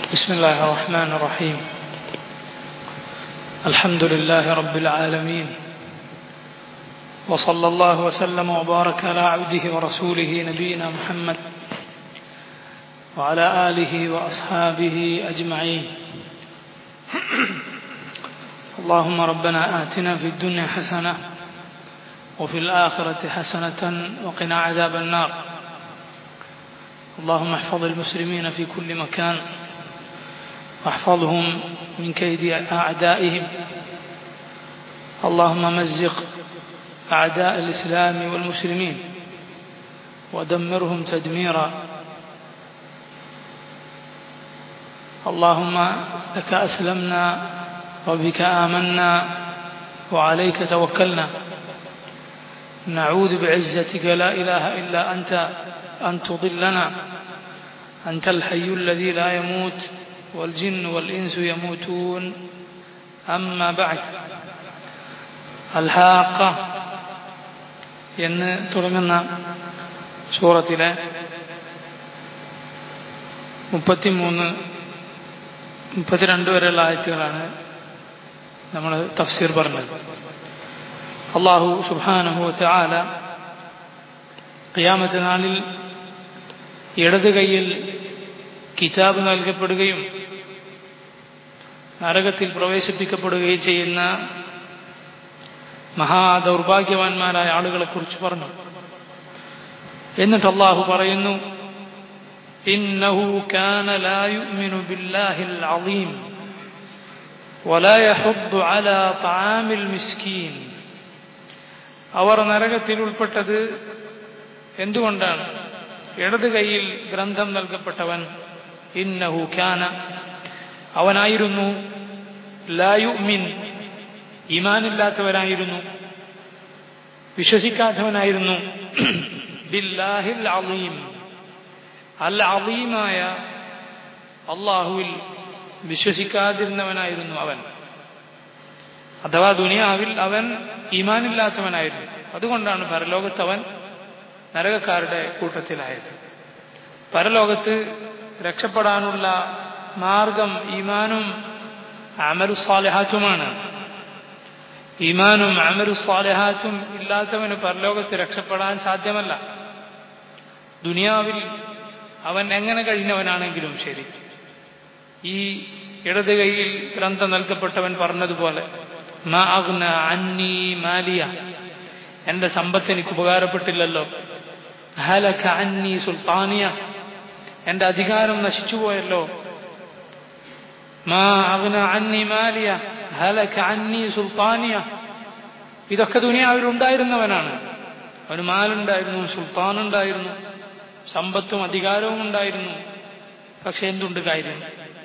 بسم الله الرحمن الرحيم الحمد لله رب العالمين وصلى الله وسلم وبارك على عبده ورسوله نبينا محمد وعلى اله واصحابه اجمعين اللهم ربنا اتنا في الدنيا حسنه وفي الاخره حسنه وقنا عذاب النار اللهم احفظ المسلمين في كل مكان واحفظهم من كيد اعدائهم اللهم مزق اعداء الاسلام والمسلمين ودمرهم تدميرا اللهم لك اسلمنا وبك امنا وعليك توكلنا نعوذ بعزتك لا اله الا انت ان تضلنا انت الحي الذي لا يموت والجن والإنس يموتون أما بعد الحاقة എന്ന് തുടങ്ങുന്ന സൂറത്തിലെ മുപ്പത്തിമൂന്ന് മുപ്പത്തിരണ്ട് വരെയുള്ള ആയത്തുകളാണ് നമ്മൾ തഫ്സീർ പറഞ്ഞത് അള്ളാഹു സുബാനുഭവത്തെ ആല ഖിയാമത്ത് നാളിൽ ഇടത് കൈയിൽ കിതാബ് നൽകപ്പെടുകയും നരകത്തിൽ പ്രവേശിപ്പിക്കപ്പെടുകയും ചെയ്യുന്ന മഹാദൗർഭാഗ്യവാന്മാരായ ആളുകളെ കുറിച്ച് പറഞ്ഞു എന്നിട്ട് അള്ളാഹു പറയുന്നു إنه كان لا يؤمن بالله العظيم ولا يحض على طعام المسكين അവർ നരകത്തിൽ ഉൾപ്പെട്ടത് എന്തുകൊണ്ടാണ് ഇടത് കൈയിൽ ഗ്രന്ഥം നൽകപ്പെട്ടവൻ ഇന്നഹു ഖാന അവനായിരുന്നു ലായുമിൻ ഈമാനില്ലാത്തവനായിരുന്നു വിശ്വസിക്കാത്തവനായിരുന്നു ബില്ലാഹിൽ അലീം അൽ അലീമായ അള്ളാഹുവിൽ വിശ്വസിക്കാതിരുന്നവനായിരുന്നു അവൻ അഥവാ ദുനിയാവിൽ അവൻ ഈമാനില്ലാത്തവനായിരുന്നു അതുകൊണ്ടാണ് പരലോകത്ത് അവൻ നരകക്കാരുടെ കൂട്ടത്തിലായത് പരലോകത്ത് രക്ഷപ്പെടാനുള്ള മാർഗം ഈമാനും അമലു സാലിഹാറ്റുമാണ് ഈമാനും അമലു സാലിഹാറ്റും ഇല്ലാത്തവന് പരലോകത്ത് രക്ഷപ്പെടാൻ സാധ്യമല്ല ദുനിയാവിൽ അവൻ എങ്ങനെ കഴിഞ്ഞവനാണെങ്കിലും ശരി ഈ ഇടത് കൈയിൽ ഗ്രന്ഥം നൽകപ്പെട്ടവൻ പറഞ്ഞതുപോലെ അന്നി മാലിയ എന്റെ സമ്പത്ത് എനിക്ക് ഉപകാരപ്പെട്ടില്ലല്ലോ ഹലക അന്നി സുൽത്താനിയ എന്റെ അധികാരം നശിച്ചുപോയല്ലോ മാ അഗ്ന അന്നി മാലിയ ഹലക അന്നി സുൽത്താനിയ ഇതൊക്കെ ദുനിയാവിൽ ഉണ്ടായിരുന്നവനാണ് അവന് മാലുണ്ടായിരുന്നു സുൽത്താൻ ഉണ്ടായിരുന്നു സമ്പത്തും അധികാരവും ഉണ്ടായിരുന്നു പക്ഷെ എന്തുണ്ട് കാര്യം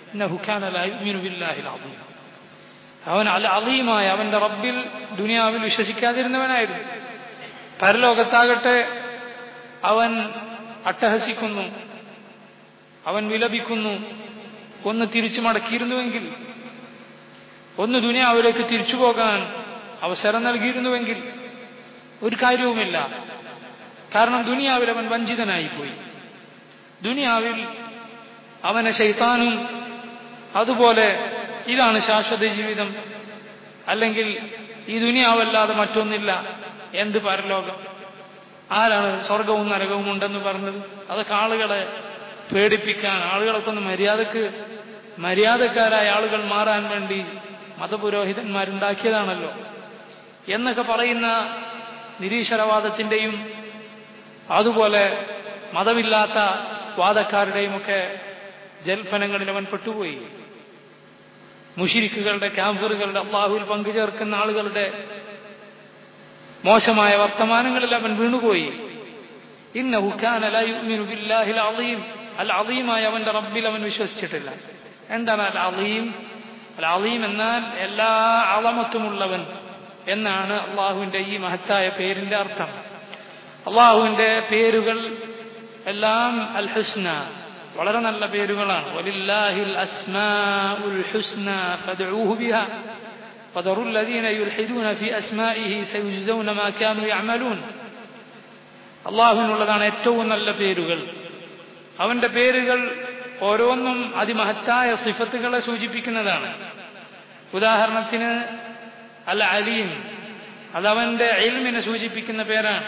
അവൻ അൽ അലീമായ അവന്റെ റബ്ബിൽ ദുനിയാവിൽ വിശ്വസിക്കാതിരുന്നവനായിരുന്നു പരലോകത്താകട്ടെ അവൻ അട്ടഹസിക്കുന്നു അവൻ വിലപിക്കുന്നു ഒന്ന് തിരിച്ചു മടക്കിയിരുന്നുവെങ്കിൽ ഒന്ന് ദുനിയാവിലേക്ക് തിരിച്ചു പോകാൻ അവസരം നൽകിയിരുന്നുവെങ്കിൽ ഒരു കാര്യവുമില്ല കാരണം ദുനിയാവിൽ അവൻ വഞ്ചിതനായിപ്പോയി ദുനിയാവിൽ അവനെ ശൈത്താനും അതുപോലെ ഇതാണ് ശാശ്വത ജീവിതം അല്ലെങ്കിൽ ഈ ദുനിയാവല്ലാതെ മറ്റൊന്നില്ല എന്ത് പരലോകം ആരാണ് സ്വർഗവും നരകവും ഉണ്ടെന്ന് പറഞ്ഞത് അതൊക്കെ ആളുകളെ പേടിപ്പിക്കാൻ ആളുകളൊക്കെ ഒന്ന് മര്യാദക്ക് മര്യാദക്കാരായ ആളുകൾ മാറാൻ വേണ്ടി മതപുരോഹിതന്മാരുണ്ടാക്കിയതാണല്ലോ എന്നൊക്കെ പറയുന്ന നിരീശ്വരവാദത്തിന്റെയും അതുപോലെ മതമില്ലാത്ത വാദക്കാരുടെയും ഒക്കെ ജൽപ്പനങ്ങളിൽ അവൻ പെട്ടുപോയി മുഷിരിക്കുകളുടെ ക്യാമ്പറുകളുടെ അള്ളാഹുവിൽ പങ്കുചേർക്കുന്ന ആളുകളുടെ മോശമായ വർത്തമാനങ്ങളിൽ അവൻ വീണുപോയി ഇന്ന അൽ അലീമായ അവന്റെ റബ്ബിൽ അവൻ വിശ്വസിച്ചിട്ടില്ല എന്താണ് അൽ അലീം അൽ അലീം എന്നാൽ എല്ലാ അളമത്തുമുള്ളവൻ എന്നാണ് അള്ളാഹുവിന്റെ ഈ മഹത്തായ പേരിന്റെ അർത്ഥം അള്ളാഹുവിന്റെ പേരുകൾ എല്ലാം അൽ ഹുസ്ന വളരെ നല്ല പേരുകളാണ് വലില്ലാഹിൽ അസ്മാഉൽ ഹുസ്ന ഫദ്ഉഹു ബിഹാ وذروا الذين يلحدون في أسمائه سيجزون ما كانوا يعملون അള്ളാഹുവിനുള്ളതാണ് ഏറ്റവും നല്ല പേരുകൾ അവന്റെ പേരുകൾ ഓരോന്നും അതിമഹത്തായ സിഫത്തുകളെ സൂചിപ്പിക്കുന്നതാണ് ഉദാഹരണത്തിന് അൽ അലീം അതവന്റെ ഇൽമിനെ സൂചിപ്പിക്കുന്ന പേരാണ്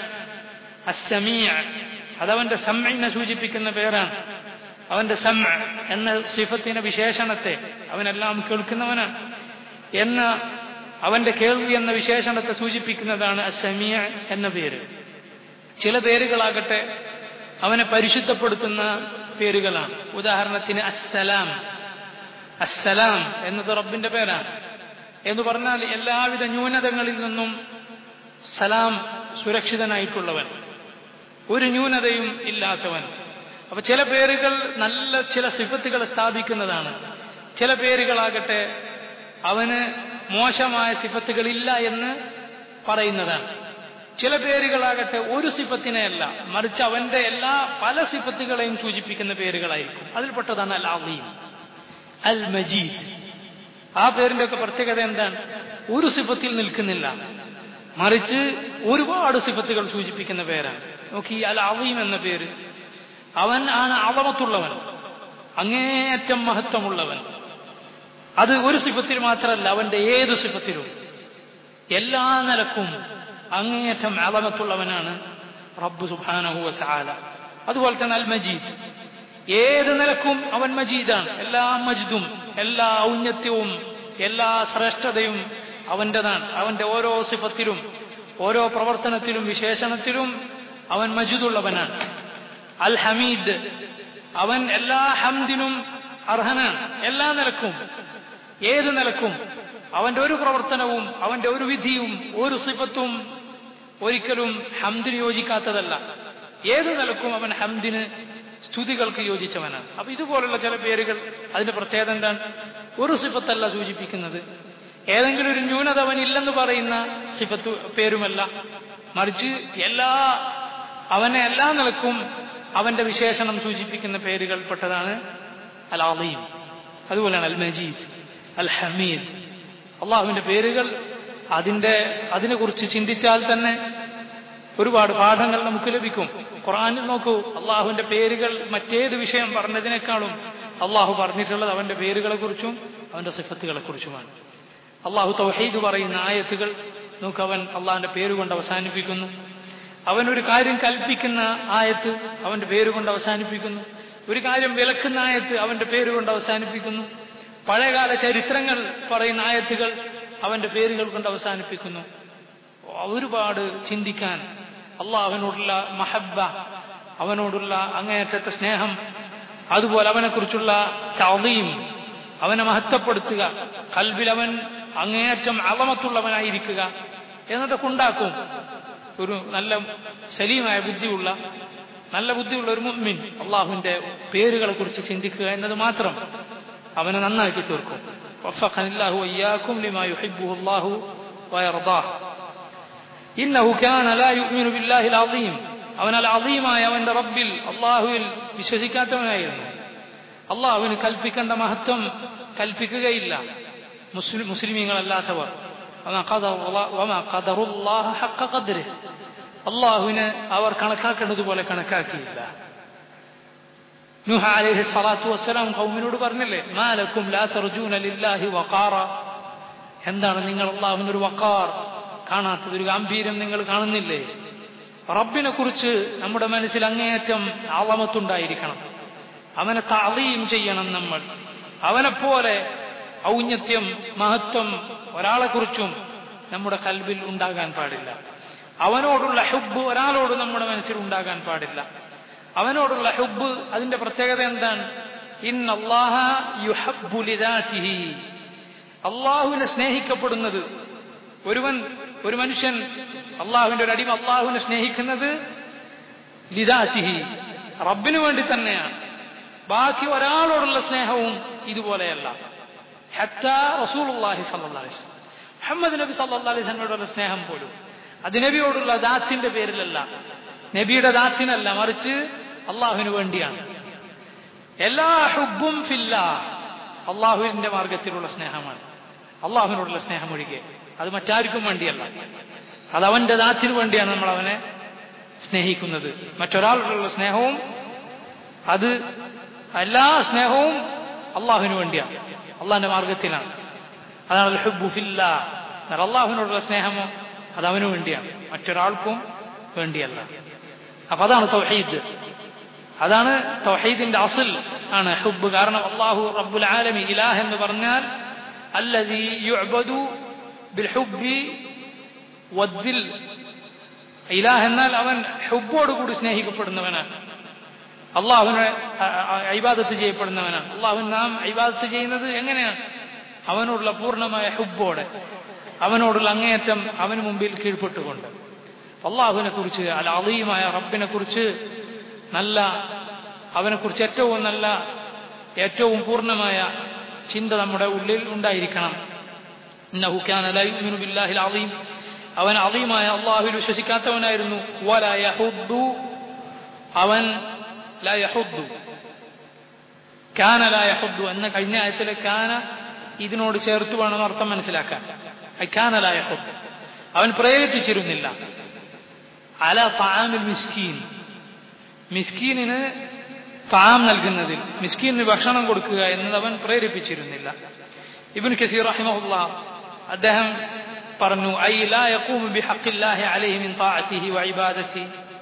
അസമീയ അതവന്റെ സമ്മിനെ സൂചിപ്പിക്കുന്ന പേരാണ് അവന്റെ സം എന്ന സിഫത്തിന്റെ വിശേഷണത്തെ അവനെല്ലാം കേൾക്കുന്നവനാണ് എന്ന അവന്റെ കേൾവി എന്ന വിശേഷണത്തെ സൂചിപ്പിക്കുന്നതാണ് അസമിയ എന്ന പേര് ചില പേരുകളാകട്ടെ അവനെ പരിശുദ്ധപ്പെടുത്തുന്ന പേരുകളാണ് ഉദാഹരണത്തിന് അസ്സലാം അസ്സലാം എന്നത് റബ്ബിന്റെ പേരാണ് എന്ന് പറഞ്ഞാൽ എല്ലാവിധ ന്യൂനതകളിൽ നിന്നും സലാം സുരക്ഷിതനായിട്ടുള്ളവൻ ഒരു ന്യൂനതയും ഇല്ലാത്തവൻ അപ്പൊ ചില പേരുകൾ നല്ല ചില സിഫത്തുകൾ സ്ഥാപിക്കുന്നതാണ് ചില പേരുകളാകട്ടെ അവന് മോശമായ സിഫത്തുകളില്ല എന്ന് പറയുന്നതാണ് ചില പേരുകളാകട്ടെ ഒരു സിഫത്തിനെയല്ല മറിച്ച് അവന്റെ എല്ലാ പല സിഫത്തുകളെയും സൂചിപ്പിക്കുന്ന പേരുകളായിരിക്കും അതിൽപ്പെട്ടതാണ് അൽ അലീം അൽ മജീദ് ആ പേരിന്റെ ഒക്കെ പ്രത്യേകത എന്താണ് ഒരു സിഫത്തിൽ നിൽക്കുന്നില്ല മറിച്ച് ഒരുപാട് സിഫത്തുകൾ സൂചിപ്പിക്കുന്ന പേരാണ് നോക്കി അൽ അലീം എന്ന പേര് അവൻ ആണ് അവമത്തുള്ളവൻ അങ്ങേയറ്റം മഹത്വമുള്ളവൻ അത് ഒരു സിഫത്തിൽ മാത്രമല്ല അവന്റെ ഏത് സിഫത്തിലും എല്ലാ നിലക്കും അങ്ങേയറ്റം അളമത്തുള്ളവനാണ് റബ്ബ് സുബാനഹുവ ചാല അതുപോലെ തന്നെ അൽ മജീദ് ഏത് നിലക്കും അവൻ മജീദാണ് എല്ലാ മജിദും എല്ലാ ഔന്നത്യവും എല്ലാ ശ്രേഷ്ഠതയും അവന്റേതാണ് അവന്റെ ഓരോ സിഫത്തിലും ഓരോ പ്രവർത്തനത്തിലും വിശേഷണത്തിലും അവൻ മജിദുള്ളവനാണ് അൽ ഹമീദ് അവൻ എല്ലാ ഹംദിനും അർഹനാണ് എല്ലാ നിലക്കും ഏത് നിലക്കും അവന്റെ ഒരു പ്രവർത്തനവും അവന്റെ ഒരു വിധിയും ഒരു സിഫത്തും ഒരിക്കലും ഹംദിന് യോജിക്കാത്തതല്ല ഏത് നിലക്കും അവൻ ഹംദിന് സ്തുതികൾക്ക് യോജിച്ചവനാണ് അപ്പൊ ഇതുപോലുള്ള ചില പേരുകൾ അതിന്റെ പ്രത്യേകത എന്താണ് ഒരു സിഫത്തല്ല സൂചിപ്പിക്കുന്നത് ഏതെങ്കിലും ഒരു ന്യൂനത അവൻ ഇല്ലെന്ന് പറയുന്ന സിഫത്ത് പേരുമല്ല മറിച്ച് എല്ലാ അവനെ എല്ലാ നിലക്കും അവന്റെ വിശേഷണം സൂചിപ്പിക്കുന്ന പേരുകൾ പെട്ടതാണ് അൽ അലീം അതുപോലെയാണ് അൽ മജീദ് അൽ ഹമീദ് അള്ളാഹുവിന്റെ പേരുകൾ അതിന്റെ അതിനെക്കുറിച്ച് ചിന്തിച്ചാൽ തന്നെ ഒരുപാട് പാഠങ്ങൾ നമുക്ക് ലഭിക്കും ഖുറാനിൽ നോക്കൂ അള്ളാഹുവിന്റെ പേരുകൾ മറ്റേത് വിഷയം പറഞ്ഞതിനേക്കാളും അള്ളാഹു പറഞ്ഞിട്ടുള്ളത് അവന്റെ പേരുകളെ കുറിച്ചും അവന്റെ സിഫത്തുകളെ കുറിച്ചുമാണ് അള്ളാഹു തൗഹീദ് പറയുന്ന ആയത്തുകൾ നോക്ക് അവൻ അള്ളാഹിന്റെ പേരുകൊണ്ട് അവസാനിപ്പിക്കുന്നു അവൻ ഒരു കാര്യം കൽപ്പിക്കുന്ന ആയത്ത് അവന്റെ പേരുകൊണ്ട് അവസാനിപ്പിക്കുന്നു ഒരു കാര്യം വിലക്കുന്ന ആയത്ത് അവന്റെ പേരുകൊണ്ട് അവസാനിപ്പിക്കുന്നു പഴയകാല ചരിത്രങ്ങൾ പറയുന്ന ആയത്തുകൾ അവന്റെ പേരുകൾ കൊണ്ട് അവസാനിപ്പിക്കുന്നു ഒരുപാട് ചിന്തിക്കാൻ അള്ളാഹുവിനോടുള്ള മഹബ അവനോടുള്ള അങ്ങേയറ്റത്തെ സ്നേഹം അതുപോലെ അവനെക്കുറിച്ചുള്ള ചവയും അവനെ മഹത്വപ്പെടുത്തുക കൽബിൽ അവൻ അങ്ങേയറ്റം അളമത്തുള്ളവനായിരിക്കുക എന്നതൊക്കെ ഉണ്ടാക്കും ഒരു നല്ല സലീമായ ബുദ്ധിയുള്ള നല്ല ബുദ്ധിയുള്ള ഒരു മുമ്മിൻ അള്ളാഹുവിന്റെ പേരുകളെ കുറിച്ച് ചിന്തിക്കുക എന്നത് മാത്രം അവനെ നന്നാക്കി തീർക്കും وفقني الله وإياكم لما يحبه الله ويرضاه إنه كان لا يؤمن بالله العظيم അവൻ അൽ അളീമായ അവന്റെ റബ്ബിൽ അള്ളാഹുവിൽ വിശ്വസിക്കാത്തവനായിരുന്നു അള്ളാഹുവിന് കൽപ്പിക്കേണ്ട മഹത്വം കൽപ്പിക്കുകയില്ല മുസ്ലിം മുസ്ലിമീങ്ങളല്ലാത്തവർ അള്ളാഹുവിന് അവർ കണക്കാക്കേണ്ടതുപോലെ കണക്കാക്കിയില്ല നൂഹ അലൈഹി സ്വലാത്തു വസ്സലാം കൗമിനോട് പറഞ്ഞില്ലേ മാലക്കും ലാ തർജൂന ലില്ലാഹി വഖാറ എന്താണ് നിങ്ങൾ അള്ളാഹുവിന് ഒരു വക്കാർ കാണാത്തത് ഒരു ഗാംഭീര്യം നിങ്ങൾ കാണുന്നില്ലേ റബ്ബിനെ കുറിച്ച് നമ്മുടെ മനസ്സിൽ അങ്ങേയറ്റം ആളമത്തുണ്ടായിരിക്കണം അവനെ താളീം ചെയ്യണം നമ്മൾ അവനെപ്പോലെ ഔന്നത്യം മഹത്വം ഒരാളെക്കുറിച്ചും നമ്മുടെ കൽബിൽ ഉണ്ടാകാൻ പാടില്ല അവനോടുള്ള ഹുബ് ഒരാളോട് നമ്മുടെ മനസ്സിൽ ഉണ്ടാകാൻ പാടില്ല അവനോടുള്ള ഹുബ് അതിന്റെ പ്രത്യേകത എന്താണ് അള്ളാഹുവിനെ സ്നേഹിക്കപ്പെടുന്നത് ഒരുവൻ ഒരു മനുഷ്യൻ അള്ളാഹുവിന്റെ ഒരു അടിമ അള്ളാഹുവിനെ സ്നേഹിക്കുന്നത് ലിദാറ്റിഹി റബ്ബിനു വേണ്ടി തന്നെയാണ് ബാക്കി ഒരാളോടുള്ള സ്നേഹവും ഇതുപോലെയല്ല റസൂലുള്ളാഹി സല്ലല്ലാഹി അലൈഹി മുഹമ്മദ് നബി സല്ലല്ലാഹി അലൈഹി വസല്ലമയോടുള്ള സ്നേഹം പോലും അത് നബിയോടുള്ള ദാത്തിന്റെ പേരിലല്ല നബിയുടെ ദാത്തിനല്ല മറിച്ച് അള്ളാഹുവിന് വേണ്ടിയാണ് എല്ലാ ഹുബും ഫില്ല അള്ളാഹുവിന്റെ മാർഗത്തിലുള്ള സ്നേഹമാണ് അള്ളാഹുവിനോടുള്ള സ്നേഹം ഒഴികെ അത് മറ്റാർക്കും വേണ്ടിയല്ല അത് അവന്റെ ദാത്തിന് വേണ്ടിയാണ് നമ്മൾ അവനെ സ്നേഹിക്കുന്നത് മറ്റൊരാളോടുള്ള സ്നേഹവും അത് എല്ലാ സ്നേഹവും അള്ളാഹുവിന് വേണ്ടിയാണ് അള്ളാഹിന്റെ മാർഗത്തിലാണ് അതാണ് ഹുബു ഫില്ല എന്നാൽ അള്ളാഹുവിനോടുള്ള സ്നേഹമോ അത് അവന് വേണ്ടിയാണ് മറ്റൊരാൾക്കും വേണ്ടിയല്ല അപ്പൊ അതാണ് തൗഹീദ് അതാണ് തൗഹീദിന്റെ അസിൽ ആണ് ഹുബ് കാരണം അള്ളാഹു റബ്ബുൽ ആലമി ഇലാഹ് എന്ന് പറഞ്ഞാൽ അല്ലതി യുഅബദു ബിൽ ഹുബ്ബി വദ്ദിൽ ഇലാഹ് എന്നാൽ അവൻ ഹുബോട് കൂടി സ്നേഹിക്കപ്പെടുന്നവനാണ് അള്ളാഹുവിനെ ഐബാദത്ത് ചെയ്യപ്പെടുന്നവനാണ് അള്ളാഹുവിൻ നാം ഐബാദത്ത് ചെയ്യുന്നത് എങ്ങനെയാണ് അവനോടുള്ള പൂർണ്ണമായ ഹുബോടെ അവനോടുള്ള അങ്ങേയറ്റം അവന് മുമ്പിൽ കീഴ്പ്പെട്ടുകൊണ്ട് അള്ളാഹുവിനെ കുറിച്ച് അല്ല അളീമായ റബ്ബിനെ കുറിച്ച് നല്ല അവനെക്കുറിച്ച് ഏറ്റവും നല്ല ഏറ്റവും പൂർണ്ണമായ ചിന്ത നമ്മുടെ ഉള്ളിൽ ഉണ്ടായിരിക്കണം ഇന്നഹു കാന ലാ യുമിനു ബില്ലാഹിൽ അളീം അവൻ അളീമായ അള്ളാഹുവിൽ വിശ്വസിക്കാത്തവനായിരുന്നു വലാ യഹുദ്ദു അവൻ ലാ യഹുദ്ദു കാന ലാ യഹുദ്ദു എന്ന കഴിഞ്ഞ ആയത്തിലെ കാന ഇതിനോട് ചേർത്ത് വേണം അർത്ഥം മനസ്സിലാക്കാൻ കാന ലാ യഹുദ്ദു അവൻ പ്രേരിപ്പിച്ചിരുന്നില്ല അല താമിൽ മിസ്കീൻ മിസ്കീനിന് താം നൽകുന്നതിൽ മിസ്കീനിന് ഭക്ഷണം കൊടുക്കുക എന്നത് അവൻ പ്രേരിപ്പിച്ചിരുന്നില്ല ഇബിൻ കസീർ റഹിമഹുല്ല അദ്ദേഹം പറഞ്ഞു ഐ ലാ യഖൂമു ബിഹഖില്ലാഹി അലൈഹി മിൻ താഅതിഹി വഇബാദതി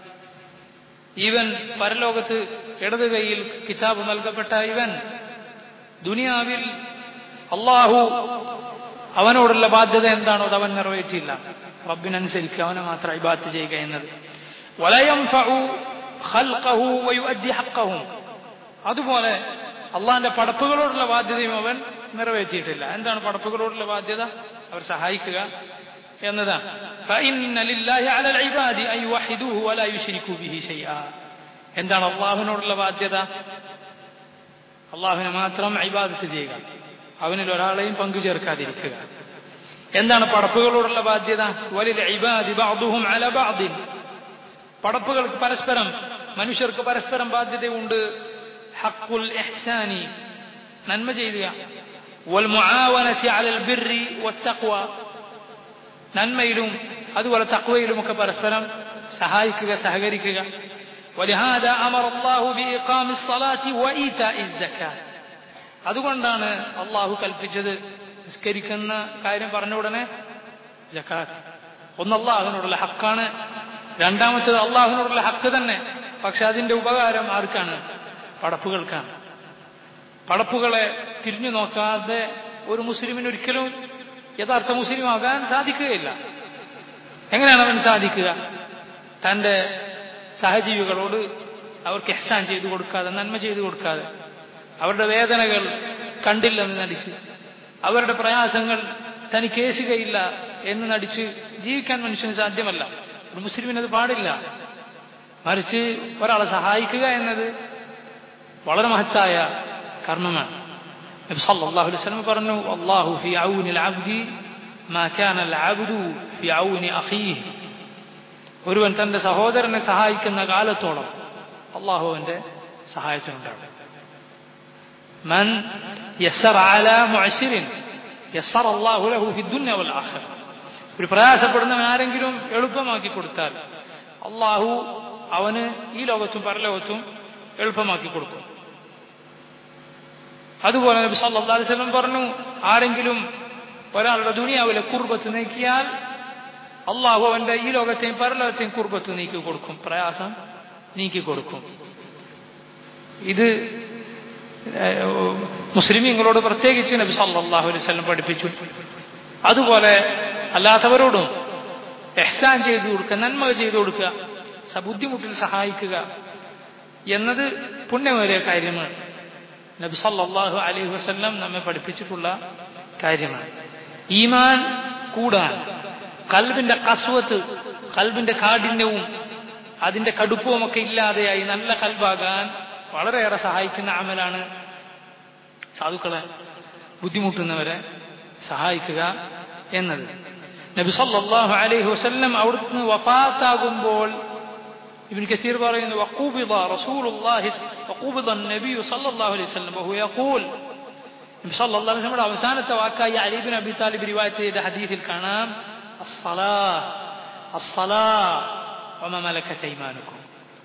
ഇവൻ പരലോകത്ത് ഇടത് കൈയിൽ കിതാബ് നൽകപ്പെട്ട ഇവൻ ദുനിയാവിൽ അള്ളാഹു അവനോടുള്ള ബാധ്യത എന്താണോ അത് അവൻ നിറവേറ്റിയില്ല റബ്ബിനനുസരിക്കുക അവനെ മാത്രം ഇബാത്ത് ചെയ്യുക എന്നത് വലയംഫഉ ഖൽഖഹു വയുഅദ്ദി ഹഖ്ഖഹും അതുപോലെ അള്ളാഹിന്റെ പടപ്പുകളോടുള്ള ബാധ്യതയും അവൻ നിറവേറ്റിയിട്ടില്ല എന്താണ് പടപ്പുകളോടുള്ള ബാധ്യത അവർ സഹായിക്കുക എന്നതാണ് فإن لله على العباد أن يوحدوه ولا يشركوا به شيئا എന്താണ് അള്ളാഹുവിനോടുള്ള ബാധ്യത അള്ളാഹുവിനെ മാത്രം ഇബാദത്ത് ചെയ്യുക അവനിൽ ഒരാളെയും പങ്കു ചേർക്കാതിരിക്കുക എന്താണ് പടപ്പുകളോടുള്ള ബാധ്യത വലിൽ ഇബാദി ബഅദുഹും അല ബഅദിൻ പടപ്പുകൾക്ക് പരസ്പരം മനുഷ്യർക്ക് പരസ്പരം ബാധ്യതയുണ്ട് ഹക്കുൽ ഇഹ്സാനി നന്മ ചെയ്യുക വൽ മുആവനതി അലൽ ബിർരി വത്തഖ്വ നന്മയിലും അതുപോലെ തക്വയിലും ഒക്കെ പരസ്പരം സഹായിക്കുക സഹകരിക്കുക ولهذا أمر الله بإقام الصلاة وإيتاء الزكاة അതുകൊണ്ടാണ് അള്ളാഹു കൽപ്പിച്ചത് നിസ്കരിക്കുന്ന കാര്യം പറഞ്ഞ ഉടനെ ജക്കാത്ത് ഒന്ന് അള്ളാഹുവിനോടുള്ള ഹക്കാണ് രണ്ടാമത്തത് അള്ളാഹുവിനോടുള്ള ഹക്ക് തന്നെ പക്ഷെ അതിന്റെ ഉപകാരം ആർക്കാണ് പടപ്പുകൾക്കാണ് പടപ്പുകളെ തിരിഞ്ഞു നോക്കാതെ ഒരു മുസ്ലിമിന് ഒരിക്കലും യഥാർത്ഥ മുസ്ലിം ആകാൻ സാധിക്കുകയില്ല എങ്ങനെയാണ് അവൻ സാധിക്കുക തന്റെ സഹജീവികളോട് അവർക്ക് എഹ്സാൻ ചെയ്തു കൊടുക്കാതെ നന്മ ചെയ്തു കൊടുക്കാതെ അവരുടെ വേദനകൾ കണ്ടില്ലെന്ന് നടിച്ച് അവരുടെ പ്രയാസങ്ങൾ തനിക്ക് ഏശുകയില്ല എന്ന് നടിച്ച് ജീവിക്കാൻ മനുഷ്യന് സാധ്യമല്ല ഒരു മുസ്ലിമിന് അത് പാടില്ല മറിച്ച് ഒരാളെ സഹായിക്കുക എന്നത് വളരെ മഹത്തായ കർമ്മമാണ് നബി സല്ലല്ലാഹു അലൈഹി വസല്ലം പറഞ്ഞു അല്ലാഹു ഫി ഔനി അൽഅബ്ദി മാ കാന അൽഅബ്ദു ഫി ഔനി അഖീഹി ഒരുവൻ തന്റെ സഹോദരനെ സഹായിക്കുന്ന കാലത്തോളം അള്ളാഹു അവന്റെ സഹായത്തിനുണ്ടാകും മൻ യസ്സറ അലാ മുഅ്സിരിൻ യസ്സറ അല്ലാഹു ലഹു ഫി ദുനിയ വൽ ആഖിറ ഒരു പ്രയാസപ്പെടുന്നവൻ ആരെങ്കിലും എളുപ്പമാക്കി കൊടുത്താൽ അള്ളാഹു അവന് ഈ ലോകത്തും പരലോകത്തും എളുപ്പമാക്കി കൊടുക്കും അതുപോലെ നബി സല്ലല്ലാഹു അലൈഹി വസല്ലം പറഞ്ഞു ആരെങ്കിലും ഒരാളുടെ ദുനിയാവിലെ കുർബത്ത് നീക്കിയാൽ അള്ളാഹു അവന്റെ ഈ ലോകത്തെയും പരലോകത്തെയും കുർബത്ത് നീക്കി കൊടുക്കും പ്രയാസം നീക്കി കൊടുക്കും ഇത് മുസ്ലിമീങ്ങളോട് പ്രത്യേകിച്ച് നബി സല്ലല്ലാഹു അലൈഹി വസല്ലം പഠിപ്പിച്ചു അതുപോലെ അല്ലാത്തവരോടും എഹ്സാൻ ചെയ്തു കൊടുക്കുക നന്മ ചെയ്തു കൊടുക്കുക ബുദ്ധിമുട്ടിൽ സഹായിക്കുക എന്നത് പുണ്യമേറിയ കാര്യമാണ് നബി സല്ലല്ലാഹു അലൈഹി വസല്ലം നമ്മെ പഠിപ്പിച്ചിട്ടുള്ള കാര്യമാണ് ഈമാൻ കൂടാൻ കൽബിന്റെ കസ്വത്ത് കൽബിന്റെ കാഠിന്യവും അതിന്റെ കടുപ്പവും ഒക്കെ ഇല്ലാതെയായി നല്ല കൽബാകാൻ വളരെയേറെ സഹായിക്കുന്ന അമലാണ് സാധുക്കളെ ബുദ്ധിമുട്ടുന്നവരെ സഹായിക്കുക എന്നത് നബി സല്ലല്ലാഹു അലൈഹി വസല്ലം അവിടുന്ന് വഫാത്താകുമ്പോൾ ابن كثير പറയുന്നു وقبض رسول الله وقبض النبي صلى الله عليه وسلم وهو يقول നബി സല്ലല്ലാഹു അലൈഹി വസല്ലം അവസാനത്തെ വാക്കായി അലി ഇബ്നു അബി താലിബ് റിവായത്ത് ചെയ്ത ഹദീസിൽ കാണാം الصلاة الصلاة وما ملكت أيمانكم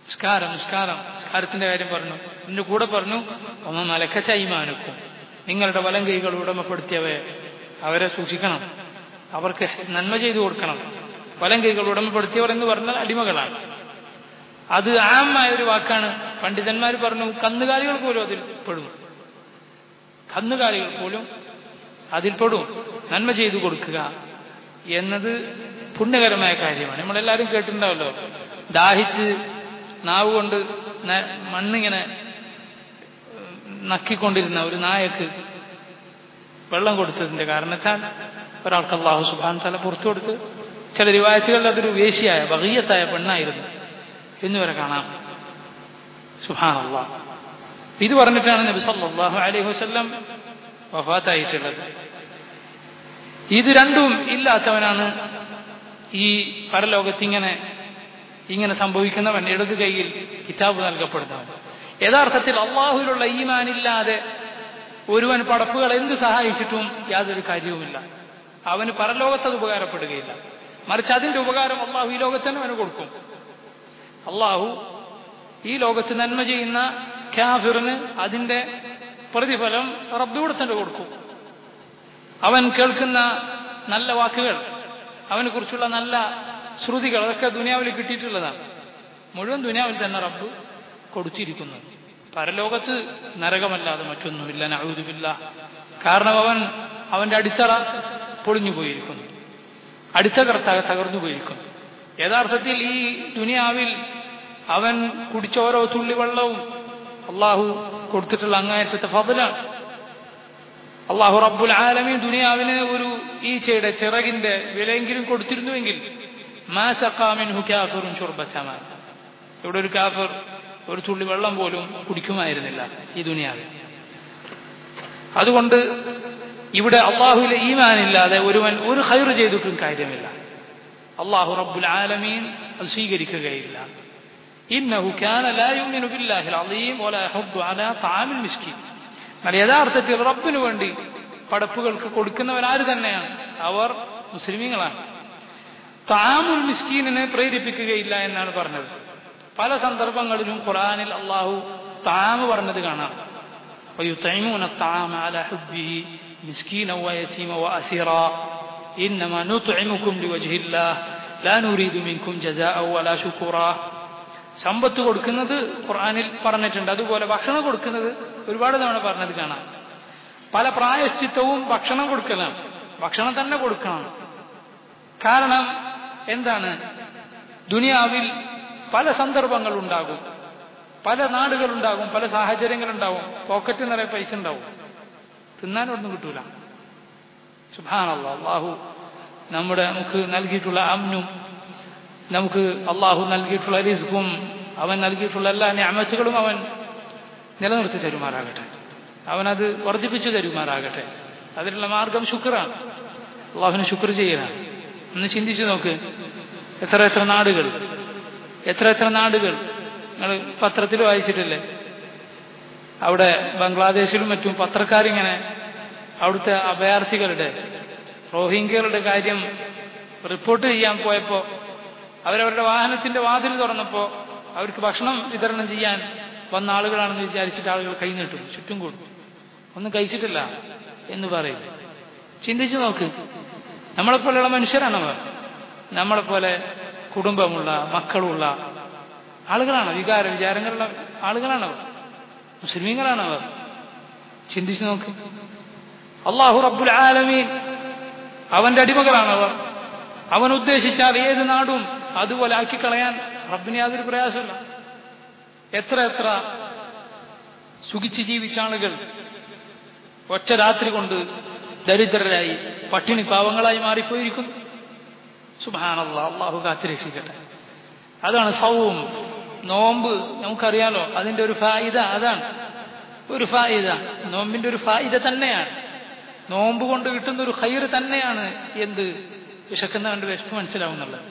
നിസ്കാരം നിസ്കാരം നിസ്കാരത്തിന്റെ കാര്യം പറഞ്ഞു ഇതിന്റെ കൂടെ പറഞ്ഞു ഒന്ന് മലക്ക ചൈമാനുക്കും നിങ്ങളുടെ വലം കൈകൾ ഉടമപ്പെടുത്തിയവയെ അവരെ സൂക്ഷിക്കണം അവർക്ക് നന്മ ചെയ്തു കൊടുക്കണം വലം കൈകൾ ഉടമപ്പെടുത്തിയവർ എന്ന് പറഞ്ഞാൽ അടിമകളാണ് അത് ആമായ ഒരു വാക്കാണ് പണ്ഡിതന്മാർ പറഞ്ഞു കന്നുകാലികൾ പോലും അതിൽ പെടും കന്നുകാലികൾ പോലും അതിൽ പെടും നന്മ ചെയ്തു കൊടുക്കുക എന്നത് പുണ്യകരമായ കാര്യമാണ് നമ്മളെല്ലാവരും കേട്ടിട്ടുണ്ടാവല്ലോ ദാഹിച്ച് നാവ് കൊണ്ട് മണ്ണിങ്ങനെ നക്കിക്കൊണ്ടിരുന്ന ഒരു നായക്ക് വെള്ളം കൊടുത്തതിന്റെ കാരണത്താൽ ഒരാൾക്ക് അള്ളാഹു സുബാൻ തല പുറത്തു കൊടുത്ത് ചില റിവായത്തുകളിൽ അതൊരു വേശിയായ വകീയത്തായ പെണ്ണായിരുന്നു എന്നുവരെ കാണാം സുഹാൻ അള്ളാഹ് ഇത് പറഞ്ഞിട്ടാണ് നബി സല്ലല്ലാഹു അലൈഹി വസല്ലം വഫാത്തായിട്ടുള്ളത് ഇത് രണ്ടും ഇല്ലാത്തവനാണ് ഈ പരലോകത്ത് ഇങ്ങനെ ഇങ്ങനെ സംഭവിക്കുന്നവൻ ഇടത് കൈയിൽ കിതാബ് നൽകപ്പെടുന്നവൻ യഥാർത്ഥത്തിൽ അള്ളാഹുവിലുള്ള ഈമാനില്ലാതെ ഒരുവൻ പടപ്പുകൾ എന്ത് സഹായിച്ചിട്ടും യാതൊരു കാര്യവുമില്ല അവന് പരലോകത്ത് അത് ഉപകാരപ്പെടുകയില്ല മറിച്ച് അതിന്റെ ഉപകാരം അള്ളാഹു ഈ ലോകത്ത് തന്നെ അവന് കൊടുക്കും അള്ളാഹു ഈ ലോകത്ത് നന്മ ചെയ്യുന്ന ഖാഫിറിന് അതിന്റെ പ്രതിഫലം റബ്ബിവിടെ തന്നെ കൊടുക്കും അവൻ കേൾക്കുന്ന നല്ല വാക്കുകൾ അവനെ കുറിച്ചുള്ള നല്ല ശ്രുതികൾ അതൊക്കെ ദുനിയാവിൽ കിട്ടിയിട്ടുള്ളതാണ് മുഴുവൻ ദുനിയാവിൽ തന്നെ റബ്ബ് കൊടുത്തിരിക്കുന്നു പരലോകത്ത് നരകമല്ലാതെ മറ്റൊന്നുമില്ല നഴുതുമില്ല കാരണം അവൻ അവന്റെ അടിത്തറ പൊളിഞ്ഞു പോയിരിക്കുന്നു അടിത്തകർ തകർന്നു പോയിരിക്കുന്നു യഥാർത്ഥത്തിൽ ഈ ദുനിയാവിൽ അവൻ കുടിച്ച ഓരോ തുള്ളി വെള്ളവും അള്ളാഹു കൊടുത്തിട്ടുള്ള അങ്ങേയറ്റത്തെ ഫതിലാണ് അള്ളാഹു റബ്ബുൽ ആലമീൻ ദുനിയാവിന് ഒരു ഈച്ചയുടെ ചിറകിന്റെ വിലയെങ്കിലും കൊടുത്തിരുന്നുവെങ്കിൽ ഇവിടെ ഒരു കാഫർ ഒരു തുള്ളി വെള്ളം പോലും കുടിക്കുമായിരുന്നില്ല ഈ ദുനിയാവിൽ അതുകൊണ്ട് ഇവിടെ അള്ളാഹുവിലെ ഈമാനില്ലാതെ ഒരുവൻ ഒരു ഹൈർ ചെയ്തിട്ടും കാര്യമില്ല അള്ളാഹു റബ്ബുൽ ആലമീൻ അത് സ്വീകരിക്കുകയില്ല إنه كان لا يؤمن بالله العظيم ولا يحض على طعام المسكين എന്നാൽ യഥാർത്ഥത്തിൽ റബ്ബിനു വേണ്ടി പടപ്പുകൾക്ക് കൊടുക്കുന്നവർ ആര് തന്നെയാണ് അവർ മുസ്ലിമീങ്ങളാണ് താമുൽ മിസ്കീനിനെ പ്രേരിപ്പിക്കുകയില്ല എന്നാണ് പറഞ്ഞത് പല സന്ദർഭങ്ങളിലും ഖുറാനിൽ അള്ളാഹു താമ് പറഞ്ഞത് കാണാം ويطعمون الطعام على حبه مسكينا ويتيما وأسيرا إنما نطعمكم لوجه الله لا نريد منكم جزاء ولا شكورا സമ്പത്ത് കൊടുക്കുന്നത് ഖുർആാനിൽ പറഞ്ഞിട്ടുണ്ട് അതുപോലെ ഭക്ഷണം കൊടുക്കുന്നത് ഒരുപാട് തവണ പറഞ്ഞത് കാണാം പല പ്രായശ്ചിത്തവും ഭക്ഷണം കൊടുക്കലാണ് ഭക്ഷണം തന്നെ കൊടുക്കണം കാരണം എന്താണ് ദുനിയാവിൽ പല സന്ദർഭങ്ങൾ ഉണ്ടാകും പല നാടുകളുണ്ടാകും പല സാഹചര്യങ്ങളുണ്ടാവും പോക്കറ്റ് നിറയെ പൈസ ഉണ്ടാവും തിന്നാനൊന്നും കിട്ടൂല സുഭാനല്ല അള്ളാഹു നമ്മുടെ നമുക്ക് നൽകിയിട്ടുള്ള അമ്നും നമുക്ക് അള്ളാഹു നൽകിയിട്ടുള്ള റിസ്ക്കും അവൻ നൽകിയിട്ടുള്ള എല്ലാ ഞാമച്ചുകളും അവൻ നിലനിർത്തി തരുമാറാകട്ടെ അവനത് വർദ്ധിപ്പിച്ചു തരുമാറാകട്ടെ അതിനുള്ള മാർഗം ശുക്രാണ് അള്ളാഹുവിന് ശുക്ർ ചെയ്യലാണ് ഒന്ന് ചിന്തിച്ചു നോക്ക് എത്ര എത്ര നാടുകൾ എത്ര എത്ര നാടുകൾ നിങ്ങൾ പത്രത്തിൽ വായിച്ചിട്ടില്ലേ അവിടെ ബംഗ്ലാദേശിലും മറ്റും പത്രക്കാരിങ്ങനെ അവിടുത്തെ അഭയാർത്ഥികളുടെ റോഹിംഗ്യകളുടെ കാര്യം റിപ്പോർട്ട് ചെയ്യാൻ പോയപ്പോൾ അവരവരുടെ വാഹനത്തിന്റെ വാതിൽ തുറന്നപ്പോ അവർക്ക് ഭക്ഷണം വിതരണം ചെയ്യാൻ വന്ന ആളുകളാണെന്ന് വിചാരിച്ചിട്ട് ആളുകൾ കൈ നീട്ടും ചുറ്റും കൂടും ഒന്നും കഴിച്ചിട്ടില്ല എന്ന് പറയും ചിന്തിച്ചു നോക്ക് നമ്മളെപ്പോലെയുള്ള മനുഷ്യരാണവർ നമ്മളെപ്പോലെ കുടുംബമുള്ള മക്കളുള്ള ആളുകളാണ് വികാര വിചാരങ്ങളുള്ള ആളുകളാണവർ മുസ്ലിമീങ്ങളാണവർ ചിന്തിച്ചു നോക്ക് അള്ളാഹു റബ്ബുൽ ആലമീൻ അവന്റെ അടിമകളാണവർ അവൻ ഉദ്ദേശിച്ചാൽ ഏത് നാടും അതുപോലെ ആക്കിക്കളയാൻ റബ്ബിന് യാതൊരു പ്രയാസമില്ല എത്ര എത്ര സുഖിച്ച് ജീവിച്ച ആളുകൾ ഒറ്റ രാത്രി കൊണ്ട് ദരിദ്രരായി പട്ടിണി പാവങ്ങളായി മാറിപ്പോയിരിക്കുന്നു സുബാനല്ല അള്ളാഹു കാത്തിരക്ഷിക്കട്ടെ അതാണ് സൗവും നോമ്പ് നമുക്കറിയാലോ അതിന്റെ ഒരു ഫായിദ അതാണ് ഒരു ഫായിദ നോമ്പിന്റെ ഒരു ഫായിദ തന്നെയാണ് നോമ്പ് കൊണ്ട് കിട്ടുന്ന ഒരു ഹൈർ തന്നെയാണ് എന്ത് വിശക്കുന്നവന്റെ വിശപ്പ് മനസ്സിലാവുന്നുള്ളത്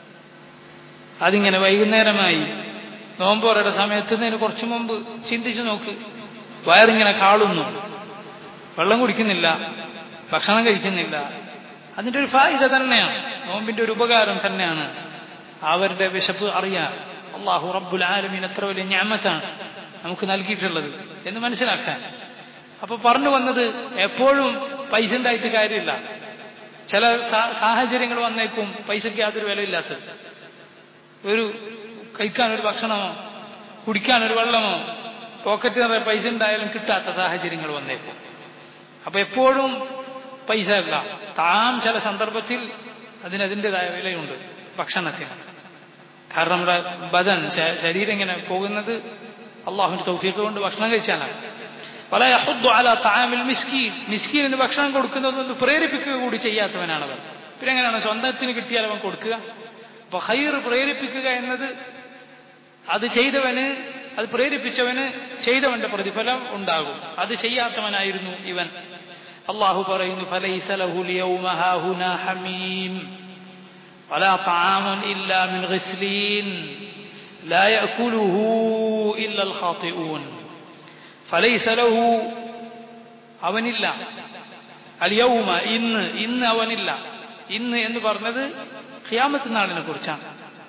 അതിങ്ങനെ വൈകുന്നേരമായി നോമ്പോറയുടെ സമയത്തുന്നതിന് കുറച്ചു മുമ്പ് ചിന്തിച്ചു നോക്ക് വയറിങ്ങനെ കാളുന്നു വെള്ളം കുടിക്കുന്നില്ല ഭക്ഷണം കഴിക്കുന്നില്ല അതിന്റെ ഒരു ഫായിദ തന്നെയാണ് നോമ്പിന്റെ ഒരു ഉപകാരം തന്നെയാണ് അവരുടെ വിശപ്പ് അറിയാൻ അള്ളാഹു റബ്ബുൽ ആലമീൻ എത്ര വലിയ ഞാമത്താണ് നമുക്ക് നൽകിയിട്ടുള്ളത് എന്ന് മനസ്സിലാക്കാൻ അപ്പൊ പറഞ്ഞു വന്നത് എപ്പോഴും പൈസ ഉണ്ടായിട്ട് കാര്യമില്ല ചില സാഹചര്യങ്ങൾ വന്നേക്കും പൈസയ്ക്ക് യാതൊരു വിലയില്ലാത്തത് ഒരു കഴിക്കാൻ ഒരു ഭക്ഷണമോ കുടിക്കാൻ ഒരു വെള്ളമോ പോക്കറ്റ് നിറയെ പൈസ ഉണ്ടായാലും കിട്ടാത്ത സാഹചര്യങ്ങൾ വന്നേക്കും അപ്പൊ എപ്പോഴും പൈസ അല്ല താം ചില സന്ദർഭത്തിൽ അതിന് അതിൻ്റെതായ വിലയുണ്ട് ഭക്ഷണത്തിന് കാരണം നമ്മുടെ ബദൻ ശരീരം ഇങ്ങനെ പോകുന്നത് അള്ളാഹുവിന്റെ തൗഫീഖ് കൊണ്ട് ഭക്ഷണം കഴിച്ചാലാണ് പല യഹുദ്ദു അല താമിൽ മിസ്കീൻ മിസ്കീനിന് ഭക്ഷണം കൊടുക്കുന്നതൊന്ന് പ്രേരിപ്പിക്കുക കൂടി ചെയ്യാത്തവനാണവൻ പിന്നെ എങ്ങനെയാണ് സ്വന്തത്തിന് കിട്ടിയാൽ അവൻ കൊടുക്കുക അപ്പൊ ഹൈർ പ്രേരിപ്പിക്കുക എന്നത് അത് ചെയ്തവന് അത് പ്രേരിപ്പിച്ചവന് ചെയ്തവന്റെ പ്രതിഫലം ഉണ്ടാകും അത് ചെയ്യാത്തവനായിരുന്നു ഇവൻ അള്ളാഹു പറയുന്നു فليس له اليوم هاهنا حميم ولا طعام إلا من غسلين لا يأكله إلا الخاطئون فليس له അവനില്ല അലിയൗമ ഇന്ന് ഇന്ന് അവനില്ല ഇന്ന് എന്ന് പറഞ്ഞത് ഖിയാമത്ത് നാളിനെ കുറിച്ചാണ്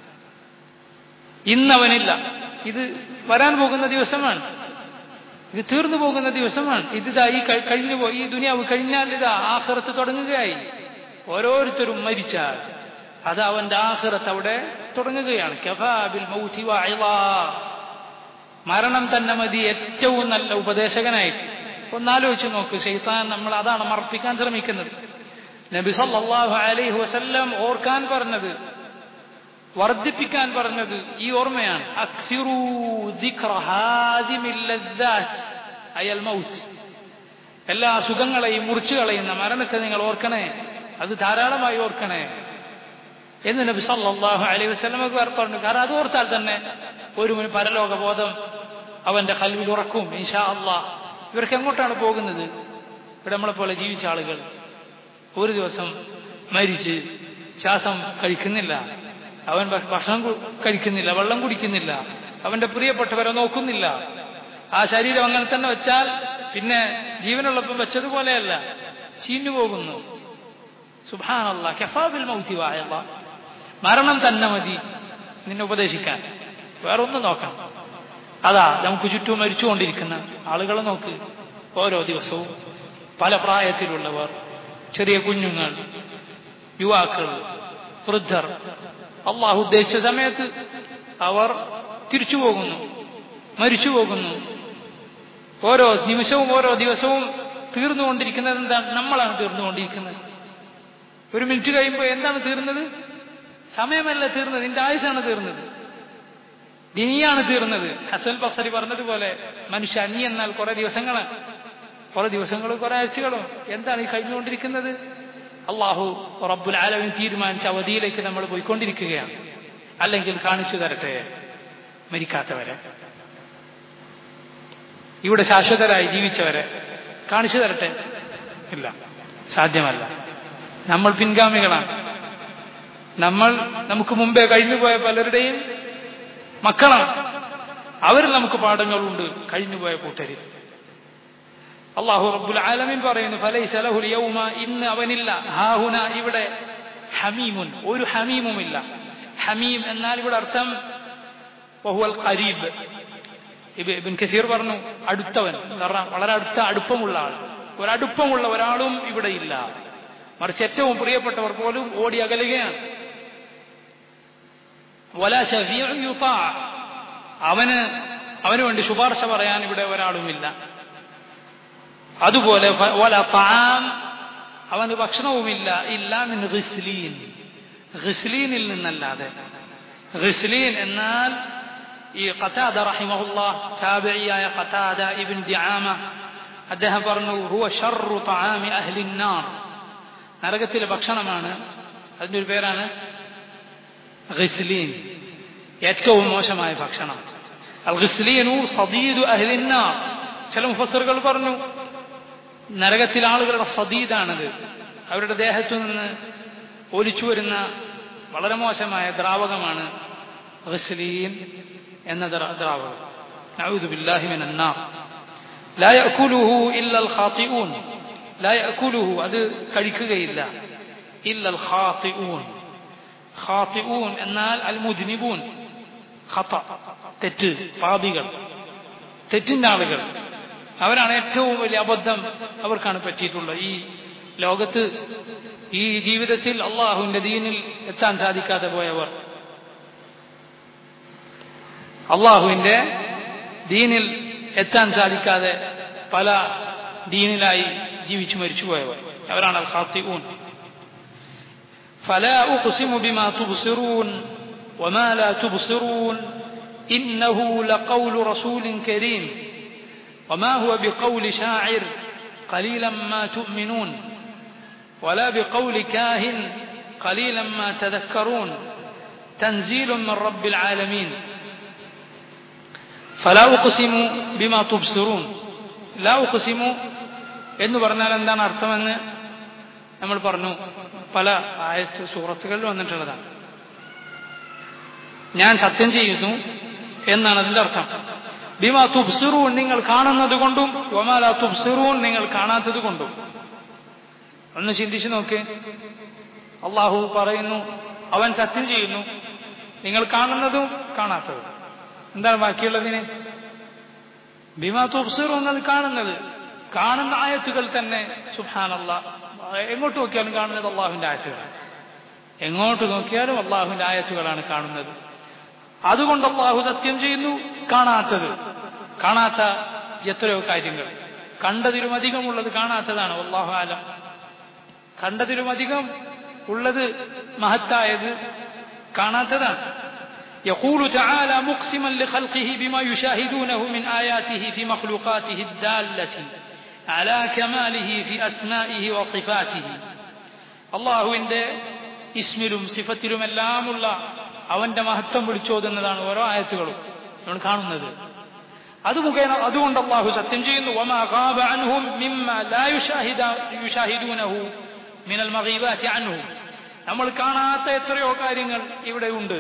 ഇന്ന് അവനില്ല ഇത് വരാൻ പോകുന്ന ദിവസമാണ് ഇത് തീർന്നു പോകുന്ന ദിവസമാണ് ഇതിതാ ഈ കഴിഞ്ഞു പോയി ഈ ദുനിയാവ് കഴിഞ്ഞാൽ ഇതാ ആഹ്റത്ത് തുടങ്ങുകയായി ഓരോരുത്തരും മരിച്ചാൽ അത് അവന്റെ ആഹ്റത്ത് അവിടെ തുടങ്ങുകയാണ് കഫാബിൽ മൗതി മരണം തന്നെ മതി ഏറ്റവും നല്ല ഉപദേശകനായിട്ട് ഒന്നാലോചിച്ച് നോക്ക് ഷെയ്ത്താൻ നമ്മൾ അതാണ് മറപ്പിക്കാൻ ശ്രമിക്കുന്നത് നബി സല്ലല്ലാഹു അലൈഹി വസല്ലം ഓർക്കാൻ പറഞ്ഞത് വർദ്ധിപ്പിക്കാൻ പറഞ്ഞത് ഈ ഓർമ്മയാണ് അക്സിറൂ അയൽ മൗത്ത് എല്ലാ സുഖങ്ങളെയും മുറിച്ചു കളയുന്ന മരണത്തെ നിങ്ങൾ ഓർക്കണേ അത് ധാരാളമായി ഓർക്കണേ എന്ന് നബി സല്ലല്ലാഹു അലൈഹി വസല്ലമക്ക് പറഞ്ഞു കാരണം അത് ഓർത്താൽ തന്നെ ഒരു പരലോക ബോധം അവന്റെ കൽവിൽ ഉറക്കും ഇൻഷാ അള്ളാഹ് ഇവർക്ക് എങ്ങോട്ടാണ് പോകുന്നത് ഇവിടെ നമ്മളെ പോലെ ജീവിച്ച ആളുകൾ ഒരു ദിവസം മരിച്ച് ശ്വാസം കഴിക്കുന്നില്ല അവൻ ഭക്ഷണം കഴിക്കുന്നില്ല വെള്ളം കുടിക്കുന്നില്ല അവന്റെ പ്രിയപ്പെട്ടവരെ നോക്കുന്നില്ല ആ ശരീരം അങ്ങനെ തന്നെ വെച്ചാൽ പിന്നെ ജീവനുള്ളപ്പം വെച്ചതുപോലെയല്ല ചീഞ്ഞു പോകുന്നു സുബാനല്ല കെഫാബിൽ മൗതിവായല്ല മരണം തന്നെ മതി നിന്നെ ഉപദേശിക്കാൻ വേറൊന്നും നോക്കണം അതാ നമുക്ക് ചുറ്റും മരിച്ചുകൊണ്ടിരിക്കുന്ന ആളുകളെ നോക്ക് ഓരോ ദിവസവും പല പ്രായത്തിലുള്ളവർ ചെറിയ കുഞ്ഞുങ്ങൾ യുവാക്കൾ വൃദ്ധർ അള്ളാഹു ഉദ്ദേശിച്ച സമയത്ത് അവർ തിരിച്ചു പോകുന്നു മരിച്ചു പോകുന്നു ഓരോ നിമിഷവും ഓരോ ദിവസവും തീർന്നുകൊണ്ടിരിക്കുന്നത് എന്താണ് നമ്മളാണ് തീർന്നുകൊണ്ടിരിക്കുന്നത് ഒരു മിനിറ്റ് കഴിയുമ്പോൾ എന്താണ് തീർന്നത് സമയമല്ല തീർന്നത് നിന്റെ ആയുസാണ് തീർന്നത് നീയാണ് തീർന്നത് ഹസൻ ബസരി പറഞ്ഞതുപോലെ മനുഷ്യ നീ എന്നാൽ കുറെ ദിവസങ്ങളാണ് കുറെ ദിവസങ്ങളും കുറെ ആഴ്ചകളും എന്താണ് ഈ കഴിഞ്ഞുകൊണ്ടിരിക്കുന്നത് അള്ളാഹു റബ്ബുൽ ആലവിൻ തീരുമാനിച്ച അവധിയിലേക്ക് നമ്മൾ പോയിക്കൊണ്ടിരിക്കുകയാണ് അല്ലെങ്കിൽ കാണിച്ചു തരട്ടെ മരിക്കാത്തവരെ ഇവിടെ ശാശ്വതരായി ജീവിച്ചവരെ കാണിച്ചു തരട്ടെ ഇല്ല സാധ്യമല്ല നമ്മൾ പിൻഗാമികളാണ് നമ്മൾ നമുക്ക് മുമ്പേ കഴിഞ്ഞുപോയ പലരുടെയും മക്കളാണ് അവരിൽ നമുക്ക് പാഠങ്ങളുണ്ട് കഴിഞ്ഞുപോയ കൂട്ടരിൽ അള്ളാഹു റബ്ബുൽ ആലമീൻ പറയുന്നു ഫലൈസ ലഹുൽ യൗമ ഇന്ന് അവനില്ല ഹാഹുന ഇവിടെ ഹമീമുൻ ഒരു ഹമീമുമില്ല ഹമീം എന്നാൽ ഇവിടെ അർത്ഥം വഹുവൽ ഖരീബ് ഇബിൻ കസീർ പറഞ്ഞു അടുത്തവൻ എന്ന് പറഞ്ഞാൽ വളരെ അടുത്ത അടുപ്പമുള്ള ആൾ ഒരടുപ്പമുള്ള ഒരാളും ഇവിടെ ഇല്ല മറിച്ച് ഏറ്റവും പ്രിയപ്പെട്ടവർ പോലും ഓടി അകലുകയാണ് വല അവന് അവന് വേണ്ടി ശുപാർശ പറയാൻ ഇവിടെ ഒരാളുമില്ല അതുപോലെ വല താം അവന് ഭക്ഷണവുമില്ല ഇല്ല മിൻ ഗിസ്ലീൻ ഗിസ്ലീനിൽ നിന്നല്ലാതെ ഗിസ്ലീൻ എന്നാൽ ഈ ഖതാദ റഹിമഹുല്ല താബിയായ ഖതാദ ഇബ്ൻ ദിആമ അദ്ദേഹം പറഞ്ഞു ഹുവ ഷർറു തആമി അഹ്ലി നാർ നരകത്തിലെ ഭക്ഷണമാണ് അതിന്റെ ഒരു പേരാണ് ഗിസ്ലീൻ ഏറ്റവും മോശമായ ഭക്ഷണം അൽ ഗിസ്ലീനു സദീദു അഹ്ലി നാർ ചില മുഫസറുകൾ പറഞ്ഞു നരകത്തിലെ ആളുകളുടെ സദീദാണത് അവരുടെ ദേഹത്തു നിന്ന് ഒലിച്ചു വരുന്ന വളരെ മോശമായ ദ്രാവകമാണ് ഗസ്ലീൻ എന്ന ദ്രാവകം نعوذ بالله من النار لا يأكله إلا الخاطئون لا يأكله അത് കഴിക്കുകയില്ല إلا الخاطئون خاطئون എന്നാൽ المذنبون ഖത്ത തെറ്റ് പാപികൾ തെറ്റിന്റെ ആളുകൾ അവരാണ് ഏറ്റവും വലിയ അബദ്ധം അവർക്കാണ് പറ്റിയിട്ടുള്ളത് ഈ ലോകത്ത് ഈ ജീവിതത്തിൽ അള്ളാഹുവിന്റെ ദീനിൽ എത്താൻ സാധിക്കാതെ പോയവർ അള്ളാഹുവിന്റെ ദീനിൽ എത്താൻ സാധിക്കാതെ പല ദീനിലായി ജീവിച്ചു മരിച്ചുപോയവർ അവരാണ് അൽ ഖാത്തിഊൻ فلا أقسم بما تبصرون وما لا تبصرون إنه لقول رسول كريم وما هو بقول شاعر قليلا ما تؤمنون ولا بقول كاهن قليلا ما تذكرون تنزيل من رب العالمين فلا أقسم بما تبصرون لا أقسم എന്ന് പറഞ്ഞാൽ എന്താണ് അർത്ഥമെന്ന് നമ്മൾ പറഞ്ഞു പല ആയത്ത് സൂറത്തുകളിൽ വന്നിട്ടുള്ളതാണ് ഞാൻ സത്യം ചെയ്യുന്നു എന്നാണ് അതിന്റെ അർത്ഥം ബിമാ തുബ്സിറൂൻ നിങ്ങൾ കാണുന്നത് കൊണ്ടും ഒമാല തുബ്സിറൂൻ നിങ്ങൾ കാണാത്തത് കൊണ്ടും ഒന്ന് ചിന്തിച്ചു നോക്ക് അള്ളാഹു പറയുന്നു അവൻ സത്യം ചെയ്യുന്നു നിങ്ങൾ കാണുന്നതും കാണാത്തതും എന്താണ് ബാക്കിയുള്ളതിന് ബിമാ തുബ്സിറു എന്നത് കാണുന്നത് കാണുന്ന ആയത്തുകൾ തന്നെ സുഹാനല്ല എങ്ങോട്ട് നോക്കിയാലും കാണുന്നത് അള്ളാഹുവിന്റെ ആയത്തുകളാണ് എങ്ങോട്ട് നോക്കിയാലും അള്ളാഹുവിന്റെ ആയത്തുകളാണ് കാണുന്നത് അതുകൊണ്ട് അള്ളാഹു സത്യം ചെയ്യുന്നു കാണാത്തത് കാണാത്ത എത്രയോ കാര്യങ്ങൾ കണ്ടതിലും അധികമുള്ളത് കാണാത്തതാണ് അള്ളാഹു ആലം കണ്ടതിലും അധികം ഉള്ളത് മഹത്തായത് കാണാത്തതാണ് يقول تعالى مقسما لخلقه بما يشاهدونه من آياته في مخلوقاته الدالة على كماله في أسمائه وصفاته الله عند ഇസ്മിലും സിഫത്തിലും എല്ലാമുള്ള അവന്റെ മഹത്വം വിളിച്ചോതുന്നതാണ് ഓരോ ആയത്തുകളും നമ്മൾ കാണുന്നത് അത് മുഖേന അതുകൊണ്ട് അള്ളാഹു സത്യം ചെയ്യുന്നു وما غاب عنهم مما لا يشاهدونه من المغيبات عنهم നമ്മൾ കാണാത്ത എത്രയോ കാര്യങ്ങൾ ഇവിടെ ഉണ്ട്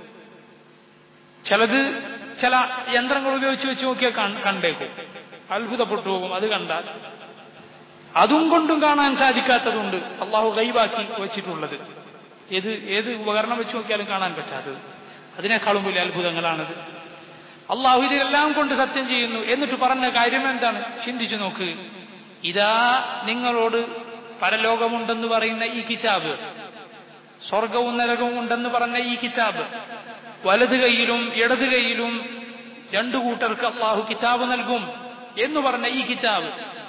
ചിലത് ചില യന്ത്രങ്ങൾ ഉപയോഗിച്ച് വെച്ച് നോക്കിയാൽ കണ്ടേക്കും അത്ഭുതപ്പെട്ടു പോകും അത് കണ്ടാൽ അതും കൊണ്ടും കാണാൻ സാധിക്കാത്തതുണ്ട് അള്ളാഹു കൈവാക്കി വെച്ചിട്ടുള്ളത് ഏത് ഏത് ഉപകരണം വെച്ച് നോക്കിയാലും കാണാൻ പറ്റാത്തത് അതിനേക്കാളും വലിയ അത്ഭുതങ്ങളാണത് അള്ളാഹു ഇതിലെല്ലാം കൊണ്ട് സത്യം ചെയ്യുന്നു എന്നിട്ട് പറഞ്ഞ കാര്യം എന്താണ് ചിന്തിച്ചു നോക്ക് ഇതാ നിങ്ങളോട് പരലോകമുണ്ടെന്ന് പറയുന്ന ഈ കിതാബ് സ്വർഗവും നരകവും ഉണ്ടെന്ന് പറഞ്ഞ ഈ കിതാബ് വലത് കൈയിലും ഇടത് കൈയിലും രണ്ടു കൂട്ടർക്ക് അള്ളാഹു കിതാബ് നൽകും എന്ന് പറഞ്ഞ ഈ കിതാബ്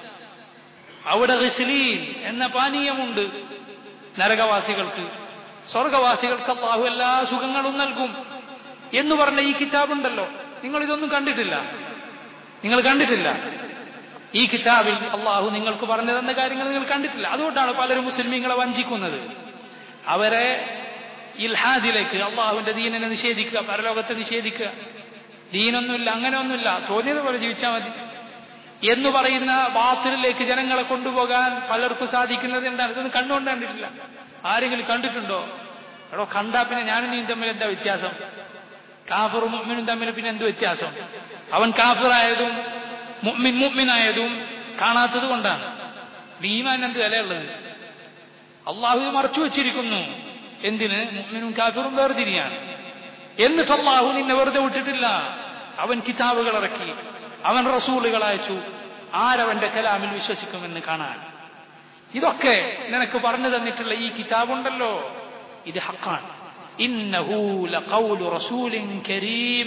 അവിടെ ഹിസ്ലീൻ എന്ന പാനീയമുണ്ട് നരകവാസികൾക്ക് സ്വർഗവാസികൾക്ക് അള്ളാഹു എല്ലാ സുഖങ്ങളും നൽകും എന്ന് പറഞ്ഞ ഈ കിതാബുണ്ടല്ലോ നിങ്ങൾ ഇതൊന്നും കണ്ടിട്ടില്ല നിങ്ങൾ കണ്ടിട്ടില്ല ഈ കിതാബിൽ അള്ളാഹു നിങ്ങൾക്ക് പറഞ്ഞു തന്ന കാര്യങ്ങൾ നിങ്ങൾ കണ്ടിട്ടില്ല അതുകൊണ്ടാണ് പലരും മുസ്ലിമീങ്ങളെ വഞ്ചിക്കുന്നത് അവരെ ഇൽഹാദിലേക്ക് അള്ളാഹുവിന്റെ ദീനിനെ നിഷേധിക്കുക പരലോകത്തെ നിഷേധിക്കുക ദീനൊന്നുമില്ല അങ്ങനെ ഒന്നുമില്ല തോന്നിയത് പോലെ ജീവിച്ചാൽ മതി എന്ന് പറയുന്ന ബാത്തിലേക്ക് ജനങ്ങളെ കൊണ്ടുപോകാൻ പലർക്കും സാധിക്കുന്നത് എന്താണ് ഇതൊന്നും കണ്ടുകൊണ്ട് കണ്ടിട്ടില്ല ആരെങ്കിലും കണ്ടിട്ടുണ്ടോ എടോ കണ്ടാ പിന്നെ ഞാനും നീ തമ്മിൽ എന്താ വ്യത്യാസം കാഫറും മുഅ്മിനും തമ്മിൽ പിന്നെ എന്ത് വ്യത്യാസം അവൻ കാഫിറായതും മുഅ്മിൻ മുഅ്മിനായതും കാണാത്തത് കൊണ്ടാണ് ഈമാൻ എന്ത് വിലയുള്ളത് അള്ളാഹു മറച്ചു വച്ചിരിക്കുന്നു എന്തിന് മുഅ്മിനും കാഫിറും വേർതിരിയാണ് എന്നിട്ട് അള്ളാഹു നിന്നെ വെറുതെ വിട്ടിട്ടില്ല അവൻ കിതാബുകൾ ഇറക്കി അവൻ റസൂലുകൾ അയച്ചു ആരവന്റെ കലാമിൽ വിശ്വസിക്കുമെന്ന് കാണാൻ ഇതൊക്കെ നിനക്ക് പറഞ്ഞു തന്നിട്ടുള്ള ഈ കിതാബുണ്ടല്ലോ ഇത് ഹക്കാണ് إنه لقول رسول كريم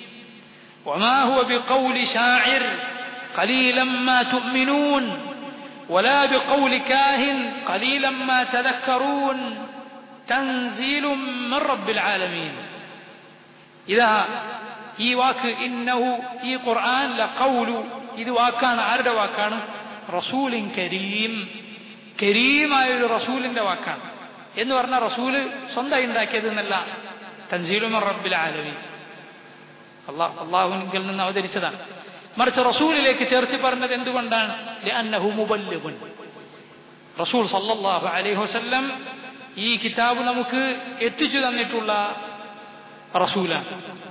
وما هو بقول شاعر قليلا ما تؤمنون ولا بقول كاهن قليلا ما تذكرون تنزيل من رب العالمين إذا ഈ വാക്ക് ഇന്നഹു ഈ ഖുർആൻ ലഖൗലു ഇത് വാക്കാണ് ആരുടെ വാക്കാണ് റസൂലിൻ കരീം കരീമായ ഒരു റസൂലിന്റെ വാക്കാണ് എന്ന് പറഞ്ഞ റസൂല് സ്വന്തമായി ഉണ്ടാക്കിയത് എന്നല്ല തൻസീലുമർ റബ്ബിൽ ആലമി അള്ളാഹ് അള്ളാഹുവിൽ നിന്ന് അവതരിച്ചതാണ് മറിച്ച് റസൂലിലേക്ക് ചേർത്തി പറഞ്ഞത് എന്തുകൊണ്ടാണ് ലഅന്നഹു മുബല്ലിഗുൻ റസൂൽ സല്ലല്ലാഹു അലൈഹി വസല്ലം ഈ കിതാബ് നമുക്ക് എത്തിച്ചു തന്നിട്ടുള്ള റസൂലാണ്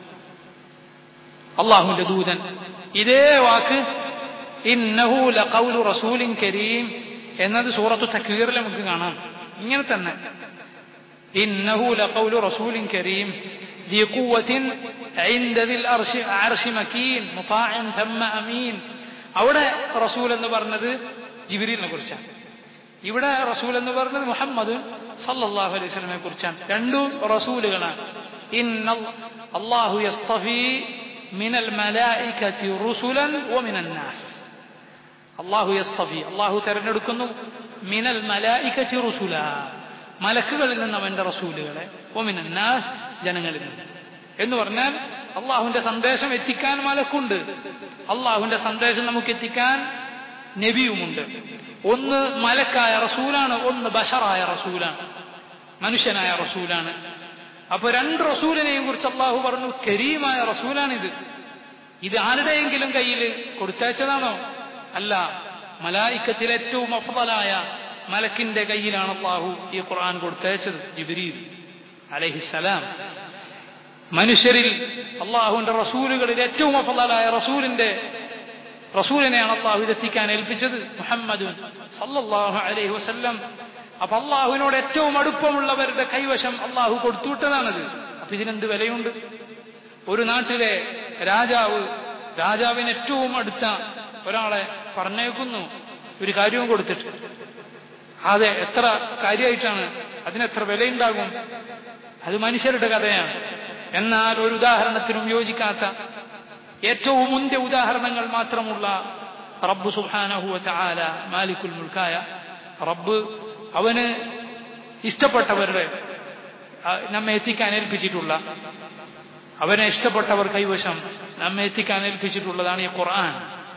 അള്ളാഹുവിന്റെ ദൂതൻ ഇതേ വാക്ക് ഇന്നഹു ലഖൗലു റസൂലിൻ കരീം എന്നത് സൂറത്തു തക്വീറിൽ നമുക്ക് കാണാം ഇങ്ങനെ തന്നെ ഇന്നഹു ലഖൗലു റസൂലിൻ കരീം ذي قوة عند ذي الأرش عرش مكين مطاع ثم أمين അവിടെ റസൂൽ എന്ന് പറഞ്ഞത് ജിബിരിലിനെ കുറിച്ചാണ് ഇവിടെ റസൂൽ എന്ന് പറഞ്ഞത് മുഹമ്മദ് സല്ലല്ലാഹു അലൈഹി വസല്ലമയെ കുറിച്ചാണ് രണ്ടും റസൂലുകളാണ് ഇന്ന അല്ലാഹു യസ്തഫി മിനൽ മലായികതി റുസുലൻ വമിനൻ നാസ് അള്ളാഹു യസ്തഫി അള്ളാഹു തെരഞ്ഞെടുക്കുന്നു മിനൽ മലായികതി റുസുല മലക്കുകളിൽ നിന്ന് അവന്റെ റസൂലുകളെ ഒമിനൻ നാസ് ജനങ്ങളിൽ നിന്ന് എന്ന് പറഞ്ഞാൽ അള്ളാഹുവിന്റെ സന്ദേശം എത്തിക്കാൻ മലക്കുണ്ട് അള്ളാഹുവിന്റെ സന്ദേശം നമുക്ക് എത്തിക്കാൻ നബിയുമുണ്ട് ഒന്ന് മലക്കായ റസൂലാണ് ഒന്ന് ബഷറായ റസൂലാണ് മനുഷ്യനായ റസൂലാണ് അപ്പൊ രണ്ട് റസൂലിനെയും കുറിച്ച് അള്ളാഹു പറഞ്ഞു കരീമായ റസൂലാണിത് ഇത് ആരുടെയെങ്കിലും കയ്യിൽ കൊടുത്തയച്ചതാണോ അല്ല മലായിക്കത്തിൽ ഏറ്റവും അഫലായ മലക്കിന്റെ കയ്യിലാണ് അള്ളാഹു ഈ ഖുർആൻ കൊടുത്തയച്ചത് ജിബ്രീൽ അലഹിസലാം മനുഷ്യരിൽ അള്ളാഹുവിന്റെ റസൂലുകളിൽ ഏറ്റവും അഫലായ റസൂലിന്റെ റസൂലിനെയാണ് അള്ളാഹു ഇതെത്തിക്കാൻ ഏൽപ്പിച്ചത് മുഹമ്മദ് സല്ലല്ലാഹു അലൈഹി വസല്ലം അപ്പൊ അള്ളാഹുവിനോട് ഏറ്റവും അടുപ്പമുള്ളവരുടെ കൈവശം അള്ളാഹു കൊടുത്തുവിട്ടതാണത് അപ്പൊ ഇതിനെന്ത് വിലയുണ്ട് ഒരു നാട്ടിലെ രാജാവ് രാജാവിന് ഏറ്റവും അടുത്ത ഒരാളെ പറഞ്ഞേക്കുന്നു ഒരു കാര്യവും കൊടുത്തിട്ട് അതെ എത്ര കാര്യമായിട്ടാണ് അതിനെത്ര വിലയുണ്ടാകും അത് മനുഷ്യരുടെ കഥയാണ് എന്നാൽ ഒരു ഉദാഹരണത്തിനും യോജിക്കാത്ത ഏറ്റവും മുന്തിയ ഉദാഹരണങ്ങൾ മാത്രമുള്ള റബ്ബ് സുഹാനഹുവ ആല മാലിക്കുൽ മുൽക്കായ റബ്ബ് അവന് ഇഷ്ടപ്പെട്ടവരുടെ നമ്മെ എത്തിക്കാൻ ഏൽപ്പിച്ചിട്ടുള്ള അവനെ ഇഷ്ടപ്പെട്ടവർ കൈവശം നമ്മെ എത്തിക്കാൻ ഏൽപ്പിച്ചിട്ടുള്ളതാണ് ഈ ഖുർആൻ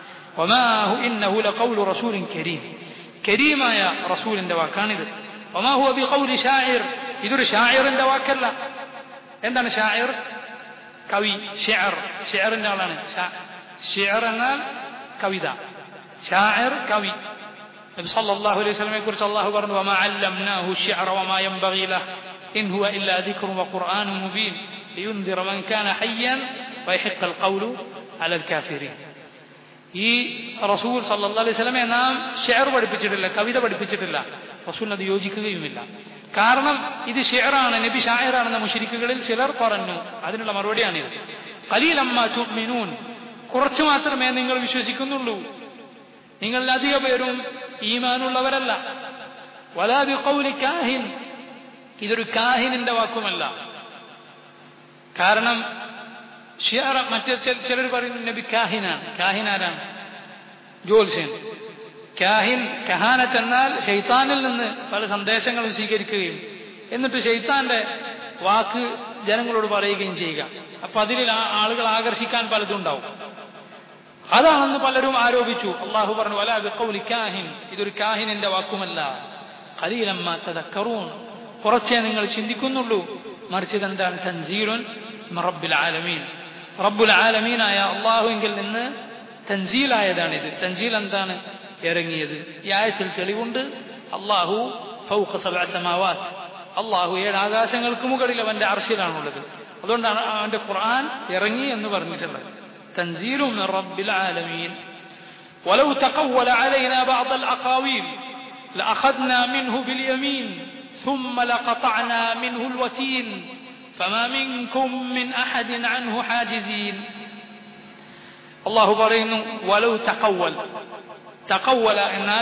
ഒമാഹു ഇന്നഹു ലഖൗലു റസൂലിൻ കരീം കരീമായ റസൂലിന്റെ വാക്കാണിത് ഒമാഹു അബി ഖൗലി ഷാഇർ ഇതൊരു ഷാഇറിന്റെ വാക്കല്ല എന്താണ് ഷാഇർ കവി ഷിയർ ഷിയറിന്റെ ആളാണ് ഷിയർ എന്നാൽ കവിത ഷാഇർ കവി നബി സല്ലല്ലാഹു അലൈഹി വസല്ലമയെ കുറിച്ച് അല്ലാഹു പറഞ്ഞു വമാ അല്ലംനാഹു الشعر وما ينبغي له إن هو إلا ذكر وقرآن مبين لينذر من كان حيا ويحق القول على الكافرين ഈ റസൂൽ സല്ലല്ലാഹു അലൈഹി വസല്ലമയെ നാം ഷെയർ പഠിപ്പിച്ചിട്ടില്ല കവിത പഠിപ്പിച്ചിട്ടില്ല റസൂൽ അത് യോജിക്കുകയുമില്ല കാരണം ഇത് ഷെയറാണ് നബി ഷായറാണെന്ന മുഷരിക്കുകളിൽ ചിലർ പറഞ്ഞു അതിനുള്ള മറുപടിയാണിത് കലീലമ്മ തുമിനൂൻ കുറച്ചു മാത്രമേ നിങ്ങൾ വിശ്വസിക്കുന്നുള്ളൂ നിങ്ങളിൽ അധിക പേരും ഈമാനുള്ളവരല്ല വലാബി കൗലി കാഹിൻ ഇതൊരു കാഹിനിന്റെ വാക്കുമല്ല കാരണം ഷിയാറ മറ്റേ ചിലർ പറയുന്നു നബി കാഹിനാണ് കാഹിനാരാണ് ജോത്സ്യൻ കാഹിൻ കഹാനത്ത് എന്നാൽ ഷെയ്ത്താനിൽ നിന്ന് പല സന്ദേശങ്ങളും സ്വീകരിക്കുകയും എന്നിട്ട് ഷെയ്ത്താന്റെ വാക്ക് ജനങ്ങളോട് പറയുകയും ചെയ്യുക അപ്പൊ അതിൽ ആളുകൾ ആകർഷിക്കാൻ പലതും ഉണ്ടാവും അതാണെന്ന് പലരും ആരോപിച്ചു അള്ളാഹു പറഞ്ഞു വല ബിഖൗലി കാഹിൻ ഇതൊരു കാഹിനിന്റെ വാക്കുമല്ല ഖലീലമ്മ തദക്കറൂൻ കുറച്ചേ നിങ്ങൾ ചിന്തിക്കുന്നുള്ളൂ മറിച്ച് ഇതെന്താണ് തൻസീലുൻ റബ്ബുൽ ആലമീൻ റബ്ബുൽ ആലമീനായ അള്ളാഹുവിങ്കിൽ നിന്ന് തൻസീലായതാണിത് തൻസീൽ എന്താണ് ഇറങ്ങിയത് ഈ ആയത്തിൽ തെളിവുണ്ട് അള്ളാഹു ഫൗഖ സബഅ സമാവാത്ത് അള്ളാഹു ഏഴ് ആകാശങ്ങൾക്ക് മുകളിൽ അവന്റെ അർശിലാണുള്ളത് അതുകൊണ്ടാണ് അവന്റെ ഖുർആൻ ഇറങ്ങി എന്ന് പറഞ്ഞിട്ടുള്ളത് تنزيل من رب العالمين ولو تقول علينا بعض الأقاويل لأخذنا منه باليمين ثم لقطعنا منه الوتين فما منكم من أحد عنه حاجزين الله പറയുന്നു ولو تقول تقول എന്നാൽ